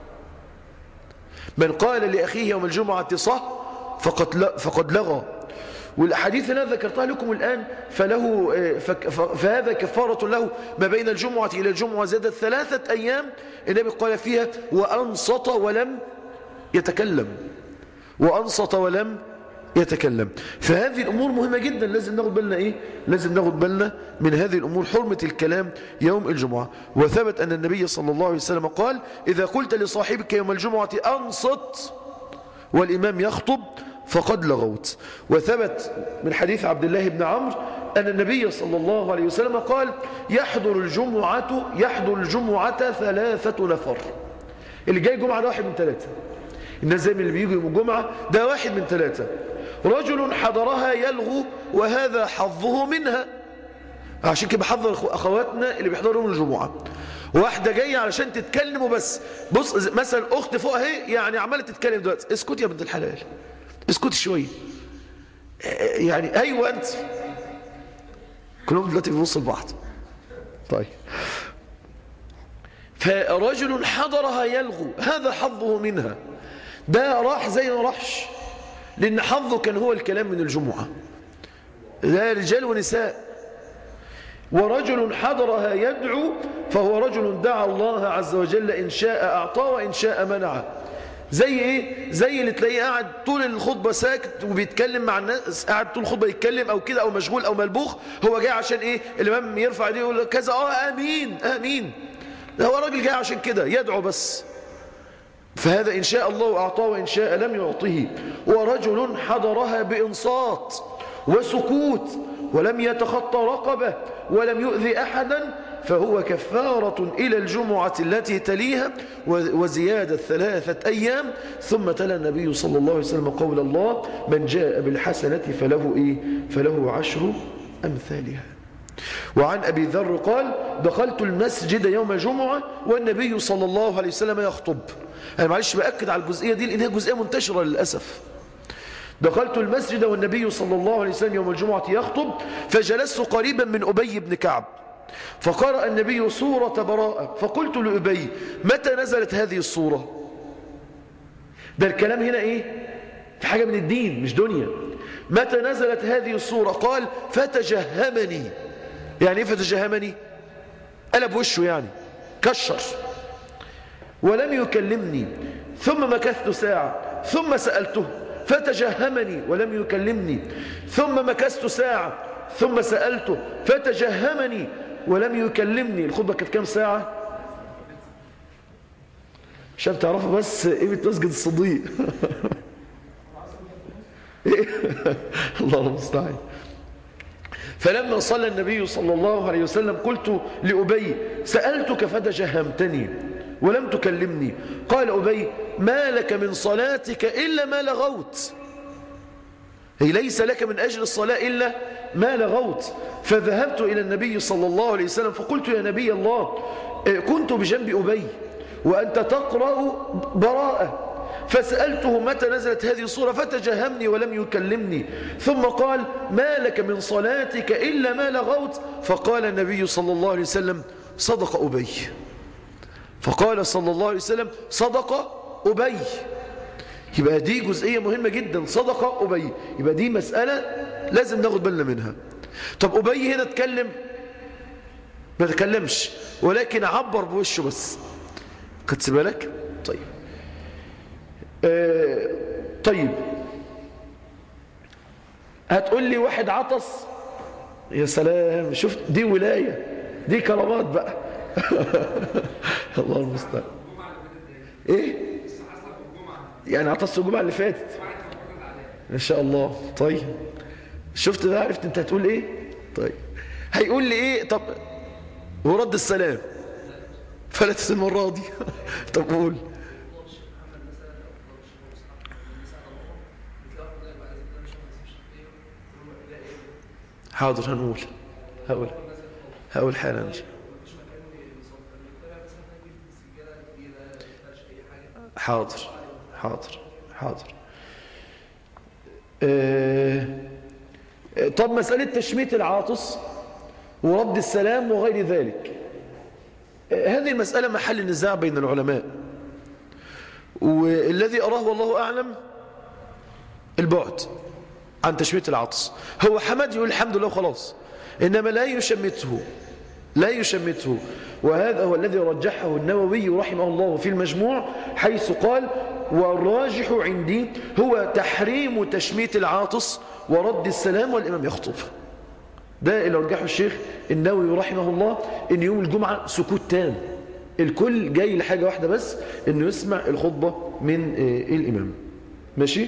من قال لأخيه يوم الجمعة صح فقد, فقد لغى والأحاديث التي ذكرتها لكم الآن فله فهذا كفارة له ما بين الجمعة إلى الجمعة زادت ثلاثة أيام النبي قال فيها وأنصت ولم يتكلم وأنصت ولم يتكلم فهذه الأمور مهمة جدا لازم ناخد بالنا إيه لازم ناخد بالنا من هذه الأمور حرمة الكلام يوم الجمعة وثبت أن النبي صلى الله عليه وسلم قال إذا قلت لصاحبك يوم الجمعة أنصت والإمام يخطب فقد لغوت وثبت من حديث عبد الله بن عمرو أن النبي صلى الله عليه وسلم قال يحضر الجمعة يحضر الجمعة ثلاثة نفر اللي جاي جمعة ده واحد من ثلاثة الناس زي من اللي بيجوا يوم الجمعة ده واحد من ثلاثة رجل حضرها يلغو وهذا حظه منها عشان كده بحضر أخواتنا اللي بيحضروا يوم الجمعة واحدة جاية علشان تتكلم وبس بص مثلا أخت فوق اهي يعني عمالة تتكلم دلوقتي اسكت يا بنت الحلال اسكت شوية يعني أيوة أنت كلهم دلوقتي بيبصوا لبعض طيب فرجل حضرها يلغو هذا حظه منها ده راح زي ما راحش لأن حظه كان هو الكلام من الجمعة لا رجال ونساء ورجل حضرها يدعو فهو رجل دعا الله عز وجل إن شاء أعطاه وإن شاء منعه زي ايه زي اللي تلاقيه قاعد طول الخطبة ساكت وبيتكلم مع الناس قاعد طول الخطبة يتكلم او كده او مشغول او ملبوخ هو جاي عشان ايه الامام يرفع ايديه يقول كذا اه امين امين ده هو راجل جاي عشان كده يدعو بس فهذا إن شاء الله أعطاه وإن شاء لم يعطه ورجل حضرها بإنصات وسكوت ولم يتخطى رقبة ولم يؤذي أحدا فهو كفارة إلى الجمعة التي تليها وزيادة ثلاثة أيام ثم تلا النبي صلى الله عليه وسلم قول الله من جاء بالحسنة فله, إيه؟ فله عشر أمثالها وعن أبي ذر قال دخلت المسجد يوم جمعة والنبي صلى الله عليه وسلم يخطب أنا معلش بأكد على الجزئية دي لأنها جزئية منتشرة للأسف دخلت المسجد والنبي صلى الله عليه وسلم يوم الجمعة يخطب فجلست قريبا من أبي بن كعب فقرأ النبي سورة براءة فقلت لأبي متى نزلت هذه الصورة ده الكلام هنا إيه في حاجة من الدين مش دنيا متى نزلت هذه الصورة قال فتجهمني يعني ايه فتجهمني قلب وشه يعني كشر ولم يكلمني ثم مكثت ساعة ثم سألته فتجهمني ولم يكلمني ثم مكثت ساعة ثم سألته فتجهمني ولم يكلمني الخطبة كانت كام ساعة عشان تعرفوا بس قيمة مسجد الصديق الله المستعان فلما صلى النبي صلى الله عليه وسلم قلت لأبي سألتك فتجهمتني ولم تكلمني قال أبي ما لك من صلاتك إلا ما لغوت هي ليس لك من أجل الصلاة إلا ما لغوت فذهبت إلى النبي صلى الله عليه وسلم فقلت يا نبي الله كنت بجنب أبي وأنت تقرأ براءة فسألته متى نزلت هذه الصورة فتجهمني ولم يكلمني ثم قال ما لك من صلاتك إلا ما لغوت فقال النبي صلى الله عليه وسلم صدق أبي فقال صلى الله عليه وسلم صدق أبي يبقى دي جزئية مهمة جدا صدقة أبي يبقى دي مسألة لازم ناخد بالنا منها طب أبي هنا اتكلم ما تكلمش ولكن عبر بوشه بس خدت بالك طيب آه طيب هتقول لي واحد عطس يا سلام شوف دي ولاية دي كرامات بقى الله المستعان ايه يعني عطس الجمعة اللي فاتت ان شاء الله طيب شفت بقى عرفت انت هتقول ايه طيب هيقول لي ايه طب ورد السلام فلتت المرة دي طب قول حاضر هنقول هقول هقول حالا حاضر حاضر حاضر آه طب مسألة تشميت العاطس ورد السلام وغير ذلك آه هذه المسألة محل نزاع بين العلماء والذي أراه والله أعلم البعد عن تشميت العطس هو حمد يقول الحمد لله خلاص إنما لا يشمته لا يشمته وهذا هو الذي رجحه النووي رحمه الله في المجموع حيث قال والراجح عندي هو تحريم تشميت العاطس ورد السلام والإمام يخطب ده اللي رجحه الشيخ النووي رحمه الله إن يوم الجمعة سكوت تام الكل جاي لحاجة واحدة بس إنه يسمع الخطبة من الإمام ماشي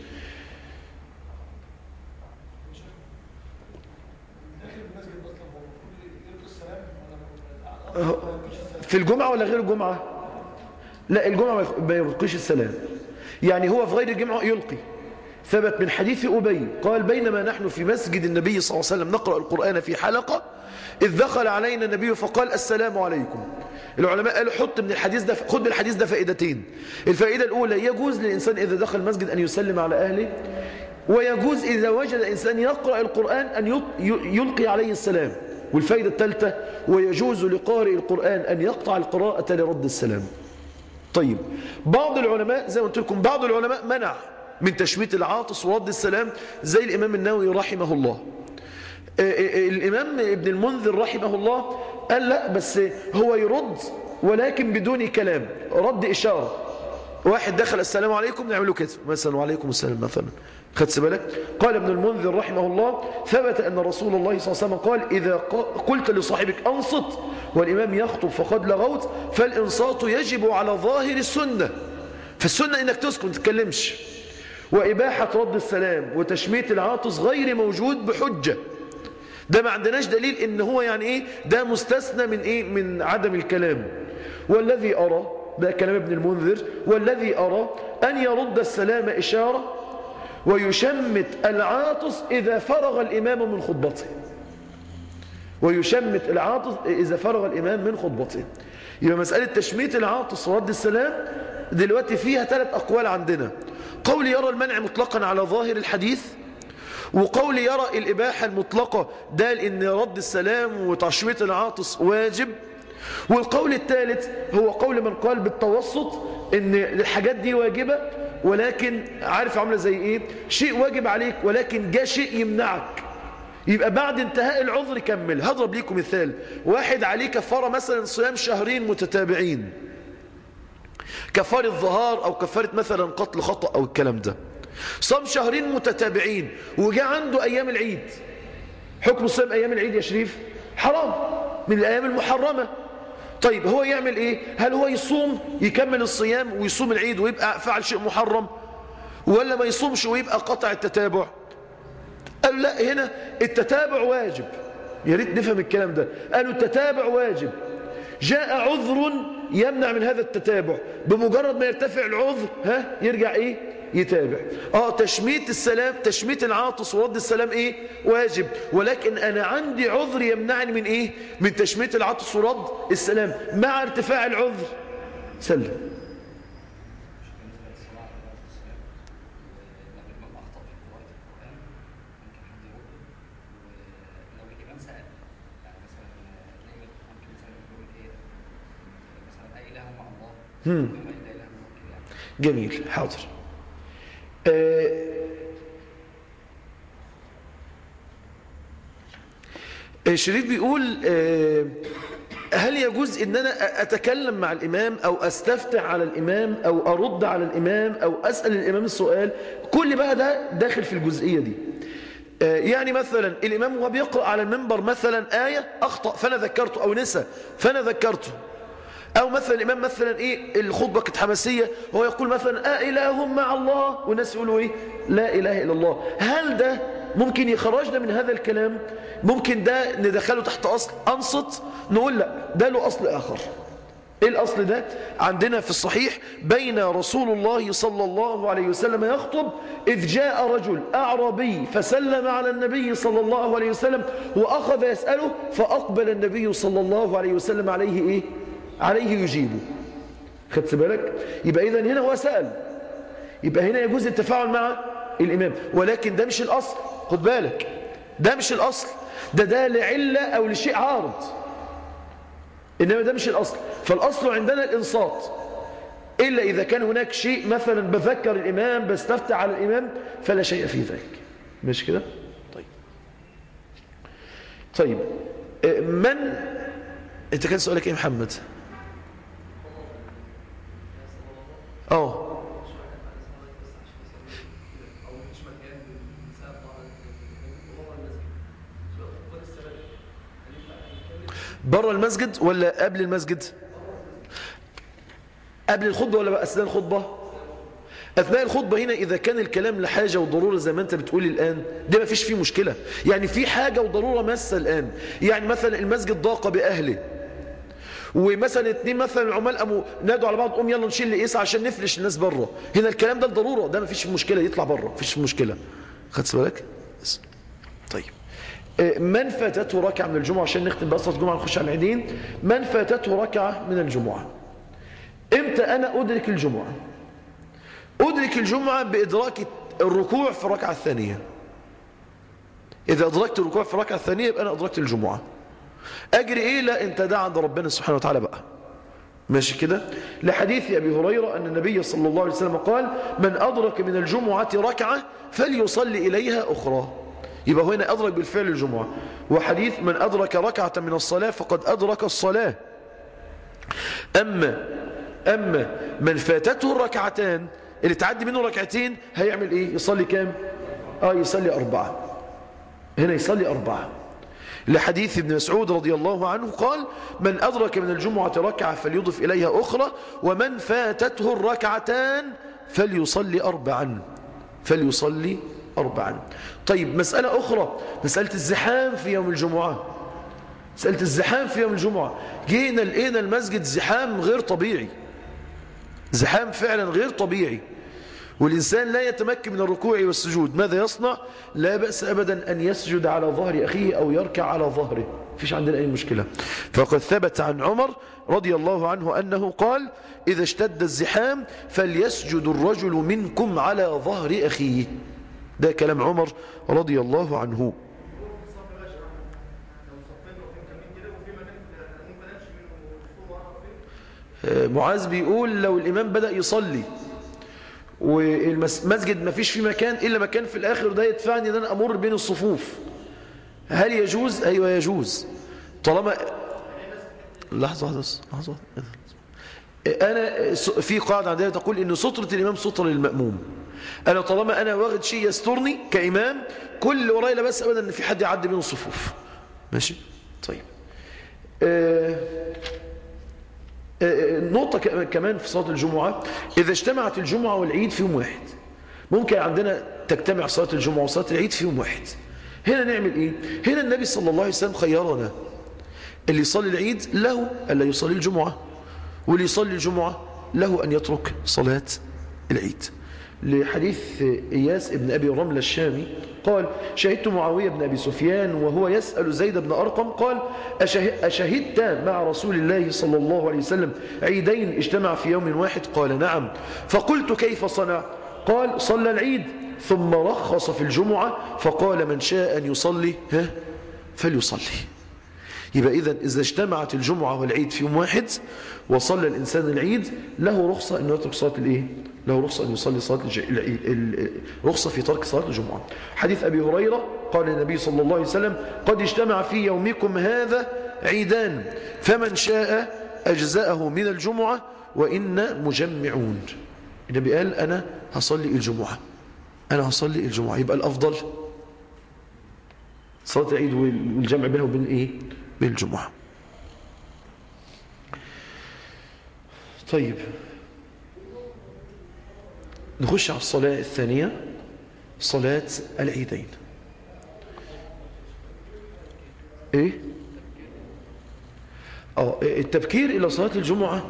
في الجمعة ولا غير الجمعة لا الجمعة ما يلقيش السلام يعني هو في غير الجمعة يلقي ثبت من حديث أبي قال بينما نحن في مسجد النبي صلى الله عليه وسلم نقرأ القرآن في حلقة إذ دخل علينا النبي فقال السلام عليكم العلماء قالوا حط من الحديث ده خد من الحديث ده فائدتين الفائدة الأولى يجوز للإنسان إذا دخل المسجد أن يسلم على أهله ويجوز إذا وجد إنسان يقرأ القرآن أن يلقي عليه السلام والفائدة الثالثة ويجوز لقارئ القرآن أن يقطع القراءة لرد السلام طيب بعض العلماء زي ما قلت لكم بعض العلماء منع من تشميت العاطس ورد السلام زي الإمام النووي رحمه الله الإمام ابن المنذر رحمه الله قال لا بس هو يرد ولكن بدون كلام رد إشارة واحد دخل السلام عليكم نعمله كده مثلا وعليكم السلام مثلا خدت بالك قال ابن المنذر رحمه الله ثبت أن رسول الله صلى الله عليه وسلم قال إذا قلت لصاحبك أنصت والإمام يخطب فقد لغوت فالإنصات يجب على ظاهر السنة فالسنة إنك تسكت ما تتكلمش وإباحة رد السلام وتشميت العاطس غير موجود بحجة ده ما عندناش دليل إن هو يعني إيه ده مستثنى من إيه من عدم الكلام والذي أرى ده كلام ابن المنذر والذي أرى أن يرد السلام إشارة ويشمت العاطس إذا فرغ الإمام من خطبته ويشمت العاطس إذا فرغ الإمام من خطبته يبقى مسألة تشميت العاطس ورد السلام دلوقتي فيها ثلاث أقوال عندنا قول يرى المنع مطلقا على ظاهر الحديث وقول يرى الإباحة المطلقة ده إن رد السلام وتشميت العاطس واجب والقول الثالث هو قول من قال بالتوسط ان الحاجات دي واجبة ولكن عارف عامله زي ايه شيء واجب عليك ولكن جاء شيء يمنعك يبقى بعد انتهاء العذر كمل هضرب ليكم مثال واحد عليه كفارة مثلا صيام شهرين متتابعين كفارة ظهار او كفارة مثلا قتل خطأ او الكلام ده صام شهرين متتابعين وجاء عنده ايام العيد حكم صيام ايام العيد يا شريف حرام من الايام المحرمة طيب هو يعمل ايه هل هو يصوم يكمل الصيام ويصوم العيد ويبقى فعل شيء محرم ولا ما يصومش ويبقى قطع التتابع قالوا لا هنا التتابع واجب يا ريت نفهم الكلام ده قالوا التتابع واجب جاء عذر يمنع من هذا التتابع بمجرد ما يرتفع العذر ها يرجع ايه يتابع اه تشميت السلام تشميت العاطس ورد السلام ايه واجب ولكن انا عندي عذر يمنعني من ايه من تشميت العاطس ورد السلام مع ارتفاع العذر سلم هم. جميل حاضر آه، آه، شريف بيقول آه، هل يجوز ان انا اتكلم مع الامام او استفتح على الامام او ارد على الامام او اسأل الامام السؤال كل بقى ده داخل في الجزئية دي يعني مثلا الامام وهو بيقرأ على المنبر مثلا آية اخطأ فانا ذكرته او نسى فانا ذكرته او مثلا الامام مثلا ايه الخطبة كانت حماسية هو يقول مثلا اله مع الله والناس يقولوا ايه لا اله الا الله هل ده ممكن يخرجنا من هذا الكلام ممكن ده ندخله تحت أصل أنصت نقول لا ده له أصل آخر إيه الأصل ده عندنا في الصحيح بين رسول الله صلى الله عليه وسلم يخطب إذ جاء رجل أعرابي فسلم على النبي صلى الله عليه وسلم وأخذ يسأله فأقبل النبي صلى الله عليه وسلم عليه إيه عليه يجيبه خدت بالك يبقى إذن هنا هو سأل يبقى هنا يجوز التفاعل مع الإمام ولكن ده مش الأصل خد بالك ده مش الأصل ده ده لعلة أو لشيء عارض إنما ده مش الأصل فالأصل عندنا الإنصات إلا إذا كان هناك شيء مثلا بذكر الإمام بستفتح على الإمام فلا شيء في ذلك مش كده طيب طيب من انت كان سؤالك ايه محمد اه بره المسجد ولا قبل المسجد قبل الخطبة ولا أثناء الخطبة أثناء الخطبة هنا إذا كان الكلام لحاجة وضرورة زي ما أنت بتقول الآن ده ما فيش فيه مشكلة يعني في حاجة وضرورة مسة الآن يعني مثلا المسجد ضاق بأهله ومثلا اتنين مثلا العمال قاموا نادوا على بعض قوم يلا نشيل القيس عشان نفلش الناس بره هنا الكلام ده الضرورة ده ما فيش مشكلة يطلع بره ما فيش مشكلة خدت بالك طيب من فاتته ركعة من الجمعة عشان نختم بأسرة الجمعة نخش على العيدين من فاتته ركعة من الجمعة امتى أنا أدرك الجمعة أدرك الجمعة بإدراك الركوع في الركعة الثانية إذا أدركت الركوع في الركعة الثانية يبقى أنا أدركت الجمعة أجري إيه لا أنت ده عند ربنا سبحانه وتعالى بقى ماشي كده لحديث أبي هريرة أن النبي صلى الله عليه وسلم قال من أدرك من الجمعة ركعة فليصلي إليها أخرى يبقى هنا أدرك بالفعل الجمعة وحديث من أدرك ركعة من الصلاة فقد أدرك الصلاة أما أما من فاتته الركعتان اللي تعدي منه ركعتين هيعمل إيه يصلي كام آه يصلي أربعة هنا يصلي أربعة لحديث ابن مسعود رضي الله عنه قال من أدرك من الجمعة ركعة فليضف إليها أخرى ومن فاتته الركعتان فليصلي أربعا فليصلي أربعا طيب مسألة أخرى مسألة الزحام في يوم الجمعة مسألة الزحام في يوم الجمعة جينا لقينا المسجد زحام غير طبيعي زحام فعلا غير طبيعي والإنسان لا يتمكن من الركوع والسجود ماذا يصنع لا بأس أبدا أن يسجد على ظهر أخيه أو يركع على ظهره فيش عندنا أي مشكلة فقد ثبت عن عمر رضي الله عنه أنه قال إذا اشتد الزحام فليسجد الرجل منكم على ظهر أخيه ده كلام عمر رضي الله عنه معاذ بيقول لو الإمام بدأ يصلي والمسجد ما فيش فيه مكان إلا مكان في الآخر ده يدفعني أن أنا أمر بين الصفوف هل يجوز؟ أيوة يجوز طالما لحظة لحظة لحظة أنا في قاعدة عندنا تقول إن سطرة الإمام سطر للمأموم أنا طالما أنا واخد شيء يسترني كإمام كل اللي ورايا لا بس أبدا إن في حد يعدي بين الصفوف ماشي طيب آه نقطة كمان في صلاة الجمعة إذا اجتمعت الجمعة والعيد في يوم واحد ممكن عندنا تجتمع صلاة الجمعة وصلاة العيد في يوم واحد هنا نعمل إيه هنا النبي صلى الله عليه وسلم خيرنا اللي يصلي العيد له ألا يصلي الجمعة واللي يصلي الجمعة له أن يترك صلاة العيد لحديث إياس ابن أبي رملة الشامي قال شهدت معاوية بن أبي سفيان وهو يسأل زيد بن أرقم قال أشهدت مع رسول الله صلى الله عليه وسلم عيدين اجتمع في يوم واحد قال نعم فقلت كيف صنع قال صلى العيد ثم رخص في الجمعة فقال من شاء أن يصلي ها فليصلي يبقى إذا إذا اجتمعت الجمعة والعيد في يوم واحد وصلى الإنسان العيد له رخصة أنه يترك صلاة الإيه؟ له رخصة أن يصلي صلاة العيد رخصة في ترك صلاة الجمعة حديث أبي هريرة قال النبي صلى الله عليه وسلم قد اجتمع في يومكم هذا عيدان فمن شاء أجزاءه من الجمعة وإن مجمعون النبي قال أنا هصلي الجمعة أنا هصلي الجمعة يبقى الأفضل صلاة العيد والجمع بينه وبين إيه؟ بين الجمعة طيب نخش على الصلاة الثانية صلاة العيدين ايه اه التبكير الى صلاة الجمعة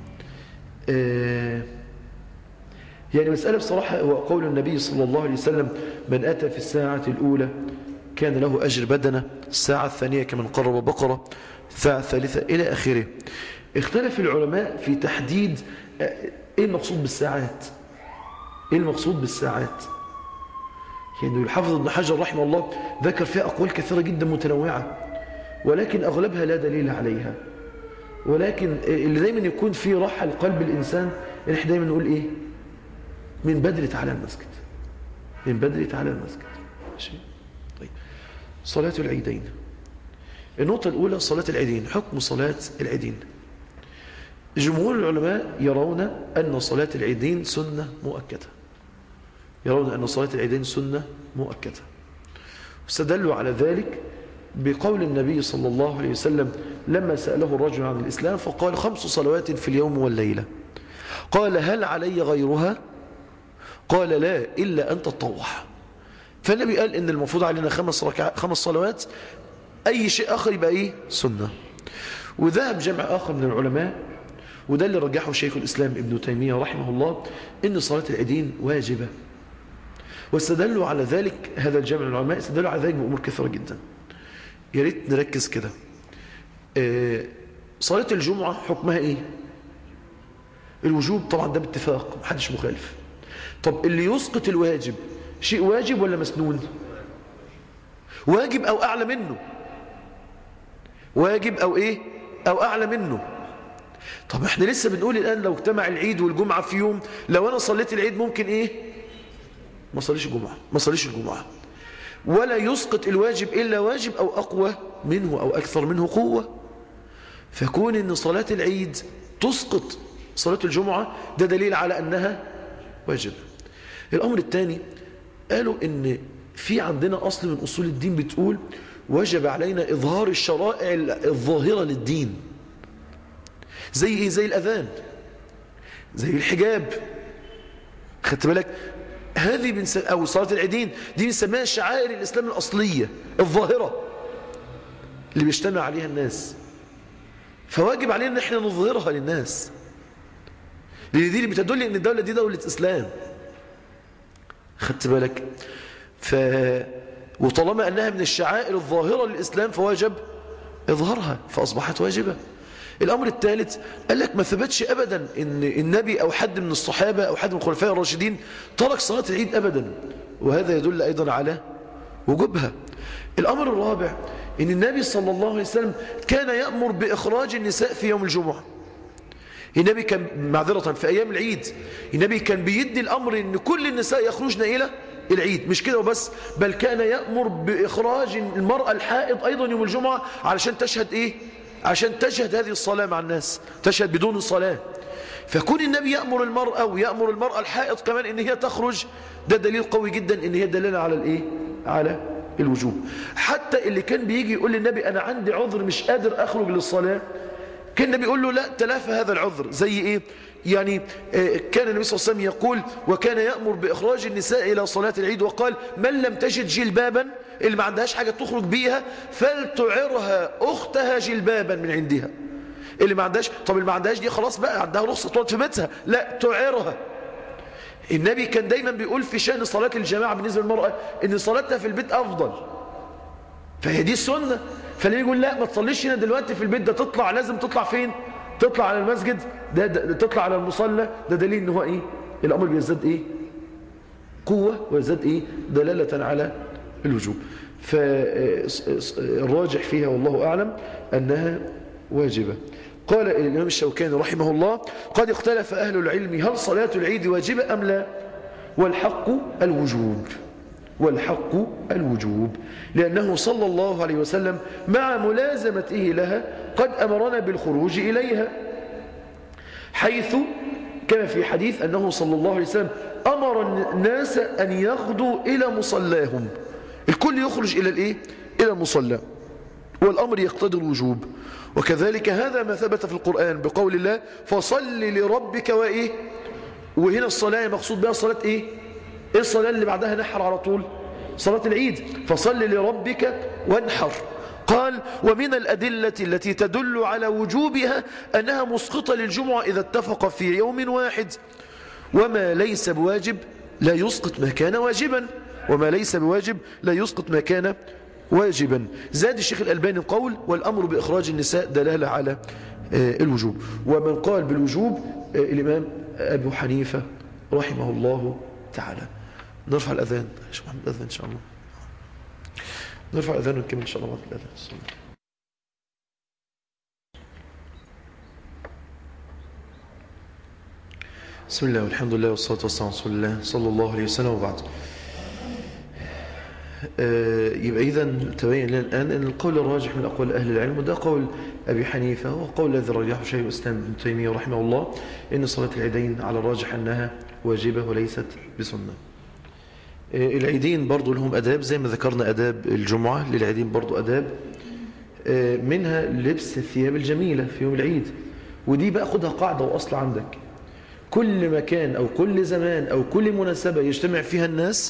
آه يعني مسألة بصراحة هو قول النبي صلى الله عليه وسلم من أتى في الساعة الأولى كان له أجر بدنة الساعة الثانية كمن قرب بقرة الساعة الثالثة إلى آخره اختلف العلماء في تحديد ايه المقصود بالساعات ايه المقصود بالساعات يعني الحافظ ابن حجر رحمه الله ذكر فيها أقوال كثيرة جدا متنوعة ولكن أغلبها لا دليل عليها ولكن اللي دايما يكون فيه راحة لقلب الإنسان إن احنا دايما نقول إيه من بدري تعالى المسجد من بدري تعالى المسجد ماشي طيب صلاة العيدين النقطة الأولى صلاة العيدين حكم صلاة العيدين جمهور العلماء يرون أن صلاة العيدين سنة مؤكدة يرون أن صلاة العيدين سنة مؤكدة واستدلوا على ذلك بقول النبي صلى الله عليه وسلم لما سأله الرجل عن الإسلام فقال خمس صلوات في اليوم والليلة قال هل علي غيرها قال لا إلا أن تطوح فالنبي قال إن المفروض علينا خمس, ركع... خمس صلوات أي شيء آخر يبقى إيه سنة وذهب جمع آخر من العلماء وده اللي رجحه شيخ الإسلام ابن تيمية رحمه الله إن صلاة العيدين واجبة واستدلوا على ذلك هذا الجمع من العلماء استدلوا على ذلك بأمور كثيرة جدا يا ريت نركز كده آه صلاة الجمعة حكمها ايه الوجوب طبعا ده باتفاق محدش مخالف طب اللي يسقط الواجب شيء واجب ولا مسنون واجب او اعلى منه واجب او ايه او اعلى منه طب احنا لسه بنقول الان لو اجتمع العيد والجمعة في يوم لو انا صليت العيد ممكن ايه ما صليش الجمعة ما صليش الجمعة ولا يسقط الواجب إلا واجب أو أقوى منه أو أكثر منه قوة فكون أن صلاة العيد تسقط صلاة الجمعة ده دليل على أنها واجب الأمر الثاني قالوا أن في عندنا أصل من أصول الدين بتقول وجب علينا إظهار الشرائع الظاهرة للدين زي إيه زي الأذان زي الحجاب خدت بالك هذه بنس... أو صلاة العيدين دي بنسميها شعائر الإسلام الأصلية الظاهرة اللي بيجتمع عليها الناس فواجب علينا ان احنا نظهرها للناس لان دي اللي بتدل ان الدولة دي دولة إسلام خدت بالك ف... وطالما أنها من الشعائر الظاهرة للإسلام فواجب إظهارها فأصبحت واجبة الأمر الثالث قال لك ما ثبتش أبدا إن النبي أو حد من الصحابة أو حد من الخلفاء الراشدين ترك صلاة العيد أبدا وهذا يدل أيضا على وجوبها الأمر الرابع إن النبي صلى الله عليه وسلم كان يأمر بإخراج النساء في يوم الجمعة النبي كان معذرة في أيام العيد النبي كان بيدي الأمر إن كل النساء يخرجن إلى العيد مش كده وبس بل كان يأمر بإخراج المرأة الحائض أيضا يوم الجمعة علشان تشهد إيه عشان تشهد هذه الصلاة مع الناس تشهد بدون الصلاة فكون النبي يأمر المرأة ويأمر المرأة الحائض كمان ان هي تخرج ده دليل قوي جدا ان هي دلالة على الايه على الوجوب حتى اللي كان بيجي يقول للنبي انا عندي عذر مش قادر اخرج للصلاة كان النبي يقول له لا تلافى هذا العذر زي ايه يعني كان النبي صلى الله عليه وسلم يقول وكان يأمر بإخراج النساء إلى صلاة العيد وقال من لم تجد جلبابا اللي ما عندهاش حاجة تخرج بيها فلتعرها أختها جلبابا من عندها اللي ما عندهاش طب اللي ما عندهاش دي خلاص بقى عندها رخصة تقعد في بيتها لا تعرها النبي كان دايما بيقول في شأن صلاة الجماعة بالنسبة للمرأة ان صلاتها في البيت أفضل فهي دي السنة فاللي يقول لا ما تصليش هنا دلوقتي في البيت ده تطلع لازم تطلع فين تطلع على المسجد ده, ده, ده تطلع على المصلى ده دليل ان هو ايه الامر بيزداد ايه قوة ويزداد ايه دلالة على الوجوب فالراجح فيها والله أعلم أنها واجبة قال الإمام الشوكاني رحمه الله قد اختلف أهل العلم هل صلاة العيد واجبة أم لا والحق الوجوب والحق الوجوب لأنه صلى الله عليه وسلم مع ملازمته لها قد أمرنا بالخروج إليها حيث كما في حديث أنه صلى الله عليه وسلم أمر الناس أن يغدوا إلى مصلاهم الكل يخرج إلى الإيه؟ إلى المصلى والأمر يقتضي الوجوب وكذلك هذا ما ثبت في القرآن بقول الله فصل لربك وإيه وهنا الصلاة مقصود بها صلاة إيه إيه الصلاة اللي بعدها نحر على طول صلاة العيد فصل لربك وانحر قال ومن الأدلة التي تدل على وجوبها أنها مسقطة للجمعة إذا اتفق في يوم واحد وما ليس بواجب لا يسقط ما كان واجبا وما ليس بواجب لا يسقط ما كان واجبا زاد الشيخ الألباني قول والأمر بإخراج النساء دلالة على الوجوب ومن قال بالوجوب الإمام أبو حنيفة رحمه الله تعالى نرفع الأذان شيخ محمد الأذان إن شاء الله نرفع الأذان ونكمل إن شاء الله بعد الأذان بسم الله والحمد لله والصلاة والسلام على رسول الله صلى الله عليه وسلم وبعد يبقى إذا تبين لنا الآن أن القول الراجح من أقوال أهل العلم وده قول أبي حنيفة وقول الذي رجحه شيخ الإسلام ابن تيمية رحمه الله إن صلاة العيدين على الراجح أنها واجبة وليست بسنة العيدين برضو لهم أداب زي ما ذكرنا أداب الجمعة للعيدين برضو أداب منها لبس الثياب الجميلة في يوم العيد ودي بقى خدها قاعدة وأصل عندك كل مكان أو كل زمان أو كل مناسبة يجتمع فيها الناس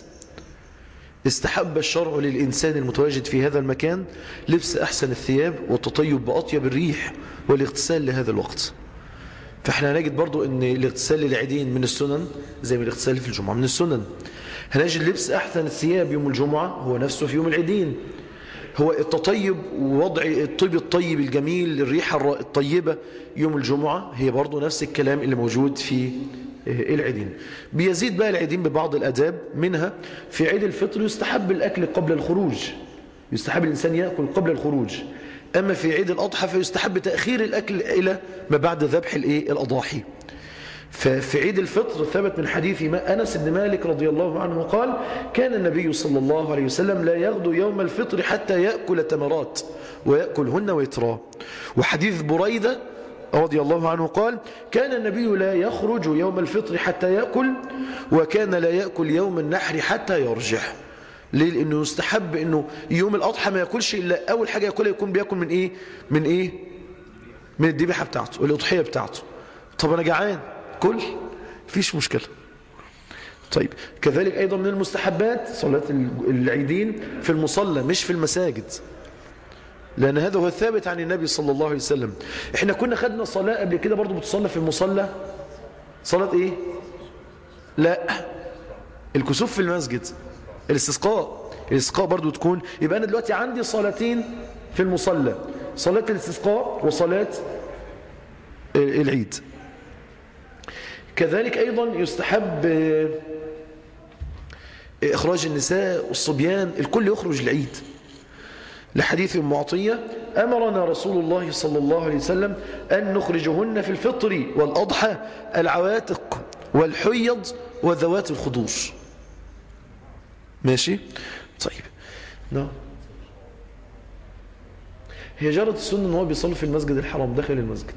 استحب الشرع للإنسان المتواجد في هذا المكان لبس أحسن الثياب والتطيب بأطيب الريح والاغتسال لهذا الوقت فاحنا هنجد برضو ان الاغتسال للعيدين من السنن زي ما الاغتسال في الجمعة من السنن هنجد لبس أحسن الثياب يوم الجمعة هو نفسه في يوم العيدين هو التطيب ووضع الطيب الطيب الجميل الريحة الطيبة يوم الجمعة هي برضو نفس الكلام اللي موجود في العيدين بيزيد بقى العيدين ببعض الأداب منها في عيد الفطر يستحب الأكل قبل الخروج يستحب الإنسان يأكل قبل الخروج أما في عيد الأضحى فيستحب تأخير الأكل إلى ما بعد ذبح الإيه الأضاحي ففي عيد الفطر ثبت من حديث ما أنس بن مالك رضي الله عنه قال كان النبي صلى الله عليه وسلم لا يغدو يوم الفطر حتى يأكل تمرات ويأكلهن ويتراه وحديث بريدة رضي الله عنه قال كان النبي لا يخرج يوم الفطر حتى يأكل وكان لا يأكل يوم النحر حتى يرجع ليه لأنه يستحب أنه يوم الأضحى ما يأكلش إلا أول حاجة يأكلها يكون بيأكل من إيه من إيه من الذبيحة بتاعته الأضحية بتاعته طب أنا جعان كل فيش مشكلة طيب كذلك أيضا من المستحبات صلاة العيدين في المصلى مش في المساجد لأن هذا هو الثابت عن النبي صلى الله عليه وسلم احنا كنا خدنا صلاة قبل كده برضو بتصلى في المصلى صلاة ايه لا الكسوف في المسجد الاستسقاء الاستسقاء برضو تكون يبقى أنا دلوقتي عندي صلاتين في المصلى صلاة الاستسقاء وصلاة العيد كذلك أيضا يستحب إخراج النساء والصبيان الكل يخرج العيد لحديث معطية أمرنا رسول الله صلى الله عليه وسلم أن نخرجهن في الفطر والأضحى العواتق والحيض وذوات الخدور ماشي طيب نعم هي جرت السنة ان هو بيصلي في المسجد الحرام داخل المسجد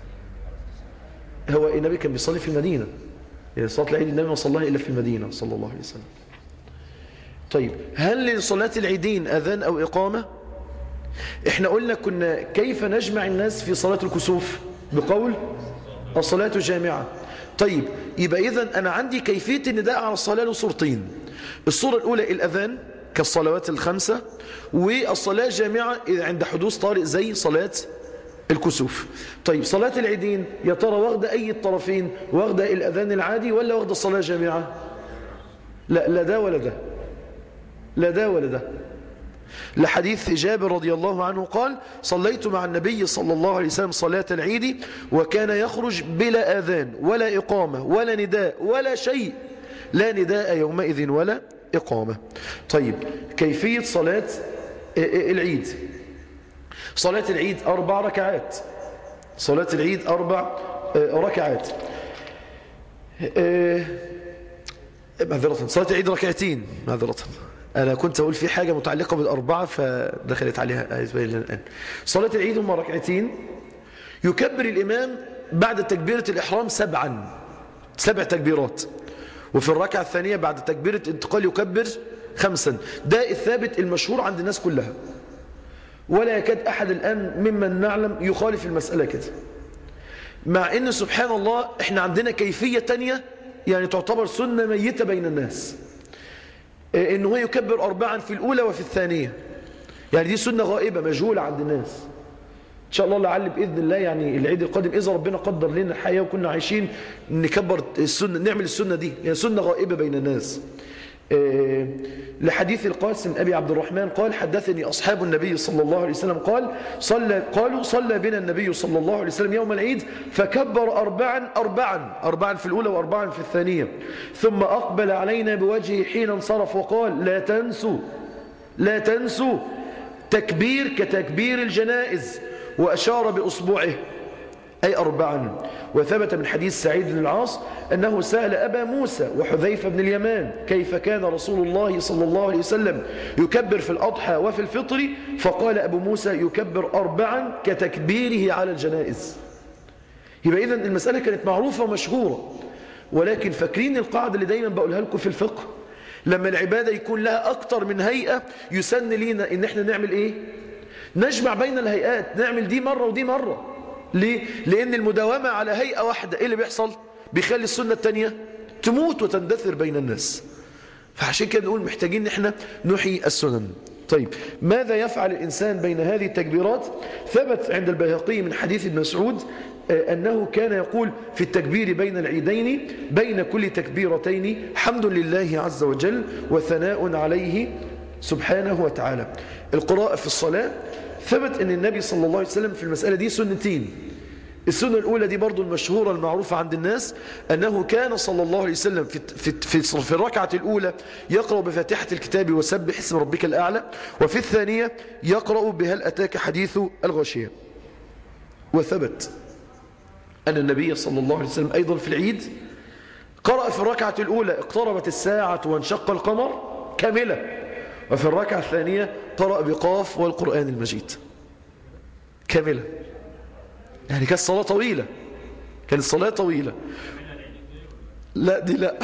هو النبي كان بيصلي في المدينة صلاة العيد النبي ما صلاها إلا في المدينة صلى الله عليه وسلم طيب هل لصلاة العيدين أذان أو إقامة احنا قلنا كنا كيف نجمع الناس في صلاة الكسوف بقول الصلاة جامعة طيب يبقى إذن أنا عندي كيفية النداء على الصلاة له صورتين الصورة الأولى الأذان كالصلوات الخمسة والصلاة جامعة عند حدوث طارئ زي صلاة الكسوف طيب صلاة العيدين يا ترى واخدة أي الطرفين واخدة الأذان العادي ولا واخدة الصلاة جامعة لا لا ده ولا ده لا ده ولا ده لحديث جابر رضي الله عنه قال صليت مع النبي صلى الله عليه وسلم صلاة العيد وكان يخرج بلا آذان ولا إقامة ولا نداء ولا شيء لا نداء يومئذ ولا إقامة طيب كيفية صلاة العيد صلاة العيد أربع ركعات صلاة العيد أربع ركعات معذرة صلاة العيد ركعتين معذرة أنا كنت أقول في حاجة متعلقة بالأربعة فدخلت عليها آية الآن صلاة العيد هم ركعتين يكبر الإمام بعد تكبيرة الإحرام سبعا سبع تكبيرات وفي الركعة الثانية بعد تكبيرة انتقال يكبر خمسا ده الثابت المشهور عند الناس كلها ولا يكاد أحد الآن ممن نعلم يخالف المسألة كده مع أن سبحان الله احنا عندنا كيفية تانية يعني تعتبر سنة ميتة بين الناس انه هو يكبر أربعا في الأولى وفي الثانية يعني دي سنة غائبة مجهولة عند الناس إن شاء الله لعل بإذن الله يعني العيد القادم إذا ربنا قدر لنا الحياة وكنا عايشين نكبر السنة نعمل السنة دي يعني سنة غائبة بين الناس أه لحديث القاسم أبي عبد الرحمن قال حدثني أصحاب النبي صلى الله عليه وسلم قال صلى قالوا صلى بنا النبي صلى الله عليه وسلم يوم العيد فكبر أربعا أربعا أربعا في الأولى وأربعا في الثانية ثم أقبل علينا بوجهه حين انصرف وقال لا تنسوا لا تنسوا تكبير كتكبير الجنائز وأشار بأصبعه أي أربعا وثبت من حديث سعيد بن العاص أنه سأل أبا موسى وحذيفة بن اليمان كيف كان رسول الله صلى الله عليه وسلم يكبر في الأضحى وفي الفطر فقال أبو موسى يكبر أربعا كتكبيره على الجنائز يبقى إذن المسألة كانت معروفة ومشهورة ولكن فاكرين القاعدة اللي دايما بقولها لكم في الفقه لما العبادة يكون لها أكتر من هيئة يسن لينا إن احنا نعمل إيه نجمع بين الهيئات نعمل دي مرة ودي مرة ليه؟ لأن المداومة على هيئة واحدة إيه اللي بيحصل بيخلي السنة التانية تموت وتندثر بين الناس فعشان كده نقول محتاجين ان احنا نحيي السنن طيب ماذا يفعل الإنسان بين هذه التكبيرات ثبت عند البيهقي من حديث ابن مسعود أنه كان يقول في التكبير بين العيدين بين كل تكبيرتين حمد لله عز وجل وثناء عليه سبحانه وتعالى القراءة في الصلاة ثبت أن النبي صلى الله عليه وسلم في المسألة دي سنتين السنة الأولى دي برضو المشهورة المعروفة عند الناس أنه كان صلى الله عليه وسلم في, في, في, في الركعة الأولى يقرأ بفاتحة الكتاب وسبح اسم ربك الأعلى وفي الثانية يقرأ بهل أتاك حديث الغاشية وثبت أن النبي صلى الله عليه وسلم أيضا في العيد قرأ في الركعة الأولى اقتربت الساعة وانشق القمر كاملة وفي الركعة الثانية قرأ بقاف والقرآن المجيد كاملة يعني كانت صلاة طويلة كانت صلاة طويلة لا دي لا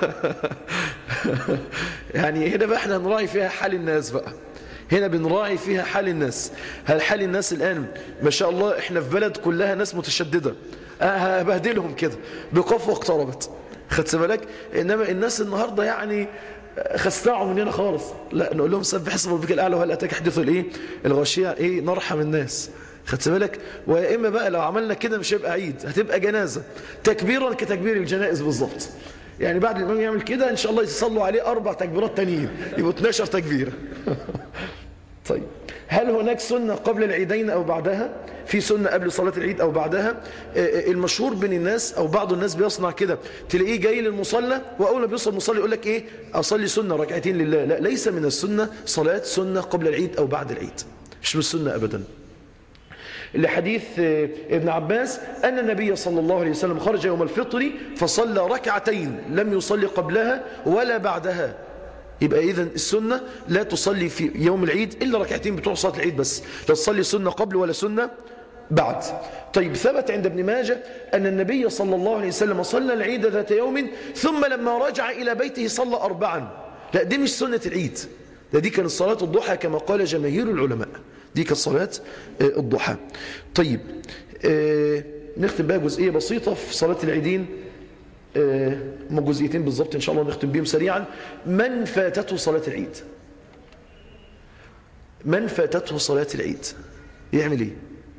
يعني هنا بقى احنا نراعي فيها حال الناس بقى هنا بنراعي فيها حال الناس هل حال الناس الآن ما شاء الله احنا في بلد كلها ناس متشددة هبهدلهم كده بقاف واقتربت خدت بالك انما الناس النهاردة يعني خستعوا مننا خالص لا نقول لهم سبح اسم ربك الاعلى وهل اتاك حديث الايه الغاشيه ايه نرحم الناس خدت بالك ويا اما بقى لو عملنا كده مش هيبقى عيد هتبقى جنازه تكبيرا كتكبير الجنائز بالظبط يعني بعد الامام يعمل كده ان شاء الله يصلوا عليه اربع تكبيرات تانيين يبقوا 12 تكبيره طيب هل هناك سنة قبل العيدين أو بعدها في سنة قبل صلاة العيد أو بعدها المشهور بين الناس أو بعض الناس بيصنع كده تلاقيه جاي للمصلى وأول ما بيوصل المصلى يقول لك إيه أصلي سنة ركعتين لله لا ليس من السنة صلاة سنة قبل العيد أو بعد العيد مش من السنة أبدا لحديث ابن عباس أن النبي صلى الله عليه وسلم خرج يوم الفطر فصلى ركعتين لم يصلي قبلها ولا بعدها يبقى إذن السنة لا تصلي في يوم العيد إلا ركعتين بتوع صلاة العيد بس لا تصلي سنة قبل ولا سنة بعد طيب ثبت عند ابن ماجه أن النبي صلى الله عليه وسلم صلى العيد ذات يوم ثم لما رجع إلى بيته صلى أربعا لا دي مش سنة العيد ده دي كانت صلاة الضحى كما قال جماهير العلماء دي كانت صلاة الضحى طيب نختم بقى جزئية بسيطة في صلاة العيدين هم جزئيتين بالظبط إن شاء الله نختم بيهم سريعا من فاتته صلاة العيد من فاتته صلاة العيد يعمل ايه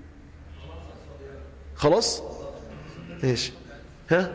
خلاص ايش ها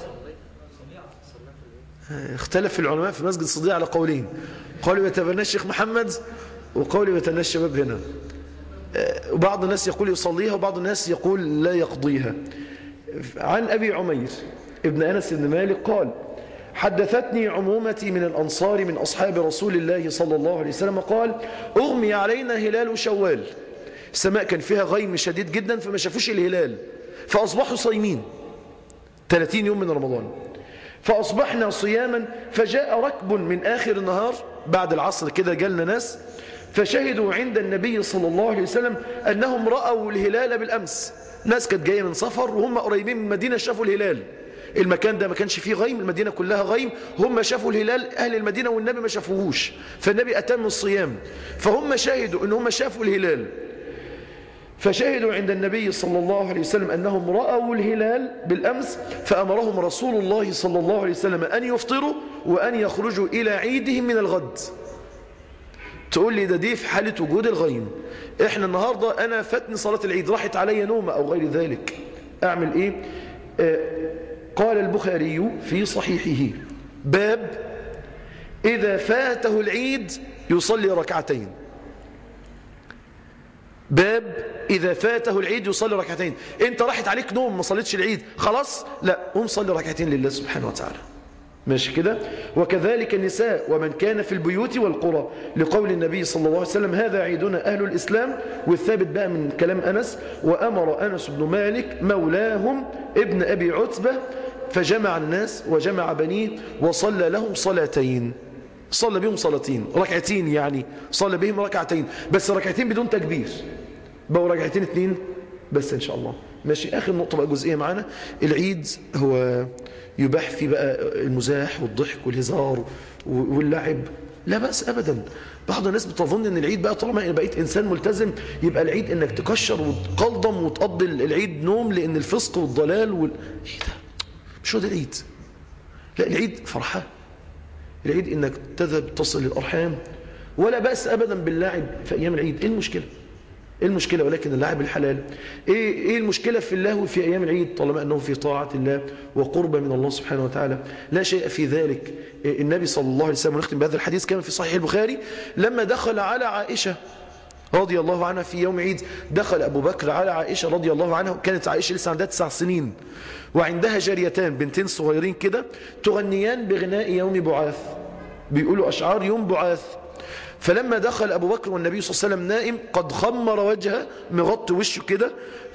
اختلف في العلماء في مسجد الصديق على قولين قالوا يتبنى الشيخ محمد وقولوا يتبنى الشباب هنا وبعض الناس يقول يصليها وبعض الناس يقول لا يقضيها عن أبي عمير ابن أنس بن مالك قال حدثتني عمومتي من الأنصار من أصحاب رسول الله صلى الله عليه وسلم قال أغمي علينا هلال شوال السماء كان فيها غيم شديد جدا فما شافوش الهلال فأصبحوا صايمين 30 يوم من رمضان فأصبحنا صياما فجاء ركب من آخر النهار بعد العصر كده جالنا ناس فشهدوا عند النبي صلى الله عليه وسلم أنهم رأوا الهلال بالأمس ناس كانت جاية من سفر وهم قريبين من المدينة شافوا الهلال المكان ده ما كانش فيه غيم المدينة كلها غيم هم شافوا الهلال أهل المدينة والنبي ما شافوهوش فالنبي أتم الصيام فهم شاهدوا أن هم شافوا الهلال فشهدوا عند النبي صلى الله عليه وسلم أنهم رأوا الهلال بالأمس فأمرهم رسول الله صلى الله عليه وسلم أن يفطروا وأن يخرجوا إلى عيدهم من الغد تقول لي ده دي في حالة وجود الغيم احنا النهاردة أنا فاتني صلاة العيد راحت علي نومة أو غير ذلك أعمل إيه آه قال البخاري في صحيحه باب إذا فاته العيد يصلي ركعتين باب إذا فاته العيد يصلي ركعتين انت راحت عليك نوم ما صليتش العيد خلاص لا قوم صلي ركعتين لله سبحانه وتعالى ماشي كده وكذلك النساء ومن كان في البيوت والقرى لقول النبي صلى الله عليه وسلم هذا عيدنا أهل الإسلام والثابت بقى من كلام أنس وأمر أنس بن مالك مولاهم ابن أبي عتبة فجمع الناس وجمع بنيه وصلى لهم صلاتين صلى بهم صلاتين ركعتين يعني صلى بهم ركعتين بس ركعتين بدون تكبير بقوا ركعتين اتنين بس ان شاء الله ماشي اخر نقطة بقى جزئية معانا العيد هو يباح فيه بقى المزاح والضحك والهزار واللعب لا بأس ابدا بعض الناس بتظن ان العيد بقى طالما انا بقيت انسان ملتزم يبقى العيد انك تكشر وتقلضم وتقضي العيد نوم لان الفسق والضلال وال... ايه ده مش هو ده العيد لا العيد فرحة العيد انك تذهب تصل الارحام ولا بأس ابدا باللاعب في ايام العيد ايه المشكلة ايه المشكلة ولكن اللاعب الحلال ايه, إيه المشكلة في اللهو في ايام العيد طالما انه في طاعة الله وقرب من الله سبحانه وتعالى لا شيء في ذلك إيه النبي صلى الله عليه وسلم ونختم بهذا الحديث كما في صحيح البخاري لما دخل على عائشة رضي الله عنها في يوم عيد دخل أبو بكر على عائشة رضي الله عنها كانت عائشة لسه عندها تسع سنين وعندها جاريتان بنتين صغيرين كده تغنيان بغناء يوم بعاث بيقولوا أشعار يوم بعاث فلما دخل أبو بكر والنبي صلى الله عليه وسلم نائم قد خمر وجهه مغطي وشه كده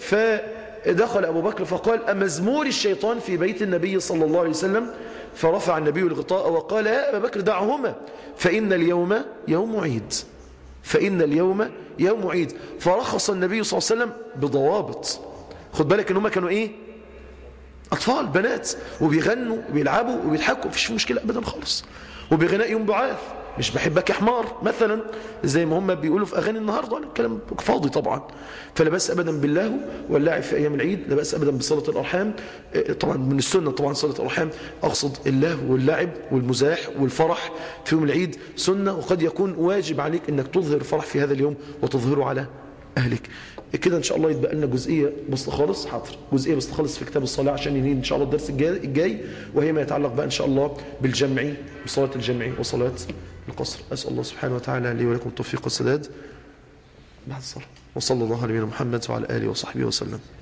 فدخل أبو بكر فقال أمزمور الشيطان في بيت النبي صلى الله عليه وسلم فرفع النبي الغطاء وقال يا أبا بكر دعهما فإن اليوم يوم عيد فإن اليوم يوم عيد فرخص النبي صلى الله عليه وسلم بضوابط خد بالك ان هم كانوا ايه اطفال بنات وبيغنوا وبيلعبوا وبيضحكوا مفيش مشكلة ابدا خالص وبغناء يوم بعاث مش بحبك يا حمار مثلا زي ما هم بيقولوا في اغاني النهارده الكلام فاضي طبعا فلا باس ابدا بالله واللاعب في ايام العيد لا باس ابدا بصله الارحام طبعا من السنه طبعا صله الارحام اقصد الله واللعب والمزاح والفرح في يوم العيد سنه وقد يكون واجب عليك انك تظهر الفرح في هذا اليوم وتظهره على اهلك كده ان شاء الله يتبقى لنا جزئيه بسيطه خالص حاضر جزئيه بسيطه خالص في كتاب الصلاه عشان ينين ان شاء الله الدرس الجاي, الجاي وهي ما يتعلق بقى ان شاء الله بالجمع بصلاه الجمع وصلاه القصر اسال الله سبحانه وتعالى لي ولكم التوفيق والسداد بعد الصلاه وصلى الله على نبينا محمد وعلى اله وصحبه وسلم